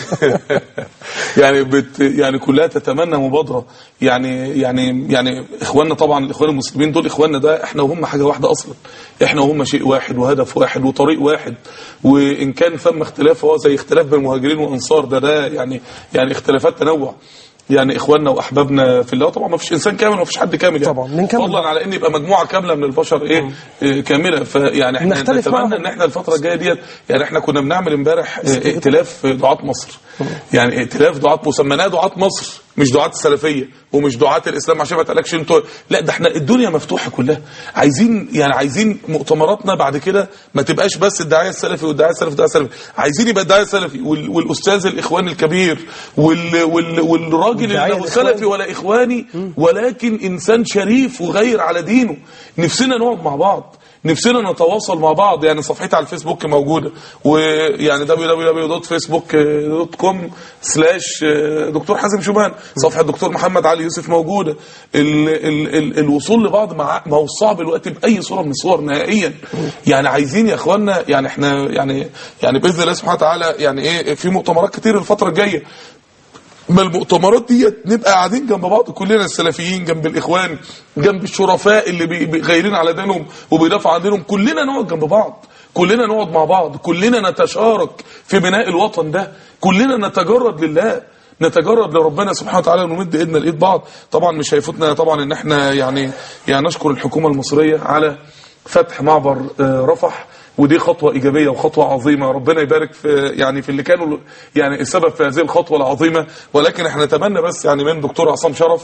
يعني بت يعني كلها تتمنى مبادره يعني يعني يعني اخواننا طبعا الاخوان المسلمين دول اخواننا ده احنا وهم حاجه واحده اصلا احنا وهم شيء واحد وهدف واحد وطريق واحد وان كان ثم اختلاف هو زي اختلاف بين المهاجرين والانصار ده ده يعني يعني اختلافات تنوع يعني اخواننا واحبابنا في الله طبعا ما فيش انسان كامل ما فيش حد كامل يعني طبعا، بنكمل. فضلا على ان يبقى مجموعه كامله من البشر ايه, إيه كامله فيعني احنا نختلف معهم. نتمنى ان احنا الفتره الجايه ديت يعني احنا كنا بنعمل امبارح اه، ائتلاف دعاة مصر يعني ائتلاف دعاة مسمناه دعاة مصر مش دعاة السلفيه ومش دعاة الاسلام عشان ما تقلقش انتوا لا ده احنا الدنيا مفتوحه كلها عايزين يعني عايزين مؤتمراتنا بعد كده ما تبقاش بس الداعيه السلفي والداعيه السلفي والداعيه السلفي عايزين يبقى الداعيه السلفي وال- والاستاذ الاخوان الكبير وال وال والراجل اللي الداعية له الإخواني. سلفي ولا اخواني ولكن انسان شريف وغير على دينه نفسنا نقعد مع بعض نفسنا نتواصل مع بعض يعني صفحتي على الفيسبوك موجوده ويعني www.facebook.com سلاش دكتور حازم شومان صفحه الدكتور محمد علي يوسف موجوده ال ال ال الوصول لبعض مع ما هو صعب الوقت باي صوره من الصور نهائيا يعني عايزين يا اخوانا يعني احنا يعني يعني باذن الله سبحانه وتعالى يعني ايه في مؤتمرات كتير الفتره الجايه ما المؤتمرات دي نبقى قاعدين جنب بعض كلنا السلفيين جنب الاخوان جنب الشرفاء اللي بي- بي- غايرين على دينهم وبيدافعوا عن دينهم كلنا نقعد جنب بعض كلنا نقعد مع بعض كلنا نتشارك في بناء الوطن ده كلنا نتجرد لله نتجرد لربنا سبحانه وتعالى ونمد ايدنا لايد بعض طبعا مش هيفوتنا طبعا ان احنا يعني يعني نشكر الحكومه المصريه على فتح معبر آه، رفح ودي خطوة إيجابية وخطوة عظيمة ربنا يبارك في يعني في اللي كانوا يعني السبب في هذه الخطوة العظيمة ولكن احنا نتمنى بس يعني من دكتور عصام شرف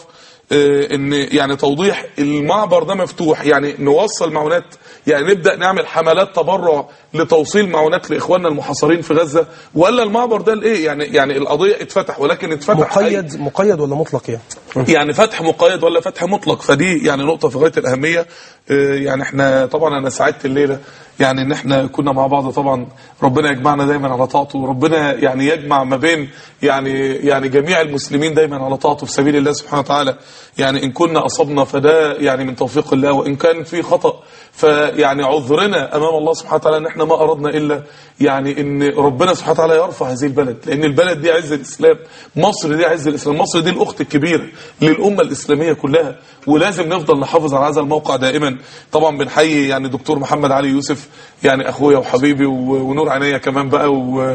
آه، ان يعني توضيح المعبر ده مفتوح يعني نوصل معونات يعني نبدا نعمل حملات تبرع لتوصيل معونات لاخواننا المحاصرين في غزه ولا المعبر ده الايه يعني يعني القضيه اتفتح ولكن اتفتح أي- مقيد مقيد ولا مطلق يعني يعني فتح مقيد ولا فتح مطلق فدي يعني نقطة في غاية الأهمية آه، يعني احنا طبعا أنا سعدت الليلة يعني إن احنا كنا مع بعض طبعا ربنا يجمعنا دايما على طاعته وربنا يعني يجمع ما بين يعني يعني جميع المسلمين دايما على طاعته في سبيل الله سبحانه وتعالى يعني إن كنا أصبنا فده يعني من توفيق الله وإن كان في خطأ فيعني عذرنا أمام الله سبحانه وتعالى إن احنا ما أردنا إلا يعني إن ربنا سبحانه وتعالى يرفع هذه البلد لأن البلد دي عز الإسلام مصر دي عز الإسلام مصر دي الأخت الكبيرة للأمة الإسلامية كلها ولازم نفضل نحافظ على هذا الموقع دائما طبعا بنحيي يعني دكتور محمد علي يوسف يعني أخويا وحبيبي و- ونور عينيا كمان بقى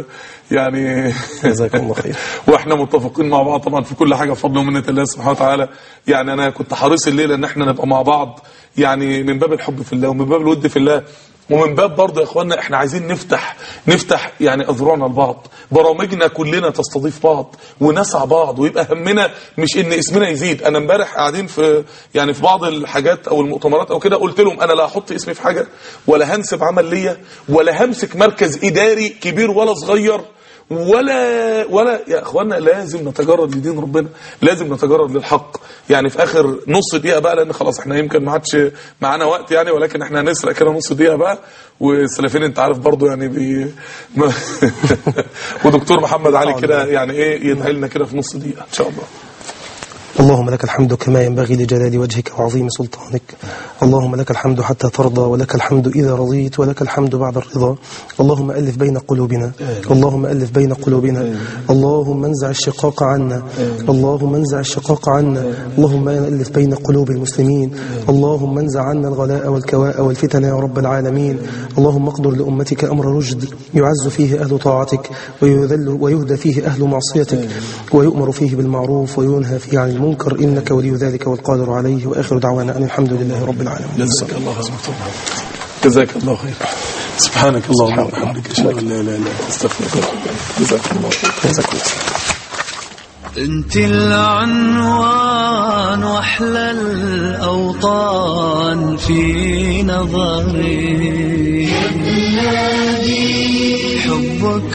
ويعني جزاكم الله خير واحنا متفقين مع بعض طبعا في كل حاجه بفضل ومنه الله سبحانه وتعالى يعني انا كنت حريص الليله ان احنا نبقى مع بعض يعني من باب الحب في الله ومن باب الود في الله ومن باب برضه يا اخوانا احنا عايزين نفتح نفتح يعني اذرعنا لبعض برامجنا كلنا تستضيف بعض ونسع بعض ويبقى همنا مش ان اسمنا يزيد انا امبارح قاعدين في يعني في بعض الحاجات او المؤتمرات او كده قلت لهم انا لا هحط اسمي في حاجه ولا هنسب عمل ليا ولا همسك مركز اداري كبير ولا صغير ولا ولا يا اخوانا لازم نتجرد لدين ربنا لازم نتجرد للحق يعني في اخر نص دقيقه بقى لان خلاص احنا يمكن ما عادش معانا وقت يعني ولكن احنا هنسرق كده نص دقيقه بقى والسلفيين انت عارف برضو يعني بي ما- ودكتور محمد علي كده يعني ايه يدعي لنا كده في نص دقيقه ان شاء الله اللهم لك الحمد كما ينبغي لجلال وجهك وعظيم سلطانك اللهم لك الحمد حتى ترضى ولك الحمد إذا رضيت ولك الحمد بعد الرضا اللهم ألف بين قلوبنا اللهم ألف بين قلوبنا اللهم انزع الشقاق عنا اللهم انزع الشقاق عنا اللهم ألف بين قلوب المسلمين اللهم انزع عنا الغلاء والكواء والفتن يا رب العالمين اللهم اقدر لأمتك أمر رشد يعز فيه أهل طاعتك ويذل ويهدى فيه أهل معصيتك ويؤمر فيه بالمعروف وينهى فيه عن المنكر إنك ولي ذلك والقادر عليه وآخر دعوانا أن الحمد لله رب العالمين جزاك الله خير جزاك الله خير سبحانك اللهم وبحمدك اشهد ان لا اله الا انت استغفرك واتوب اليك جزاك الله خير جزاكم الله انت العنوان واحلى الاوطان في نظري حبك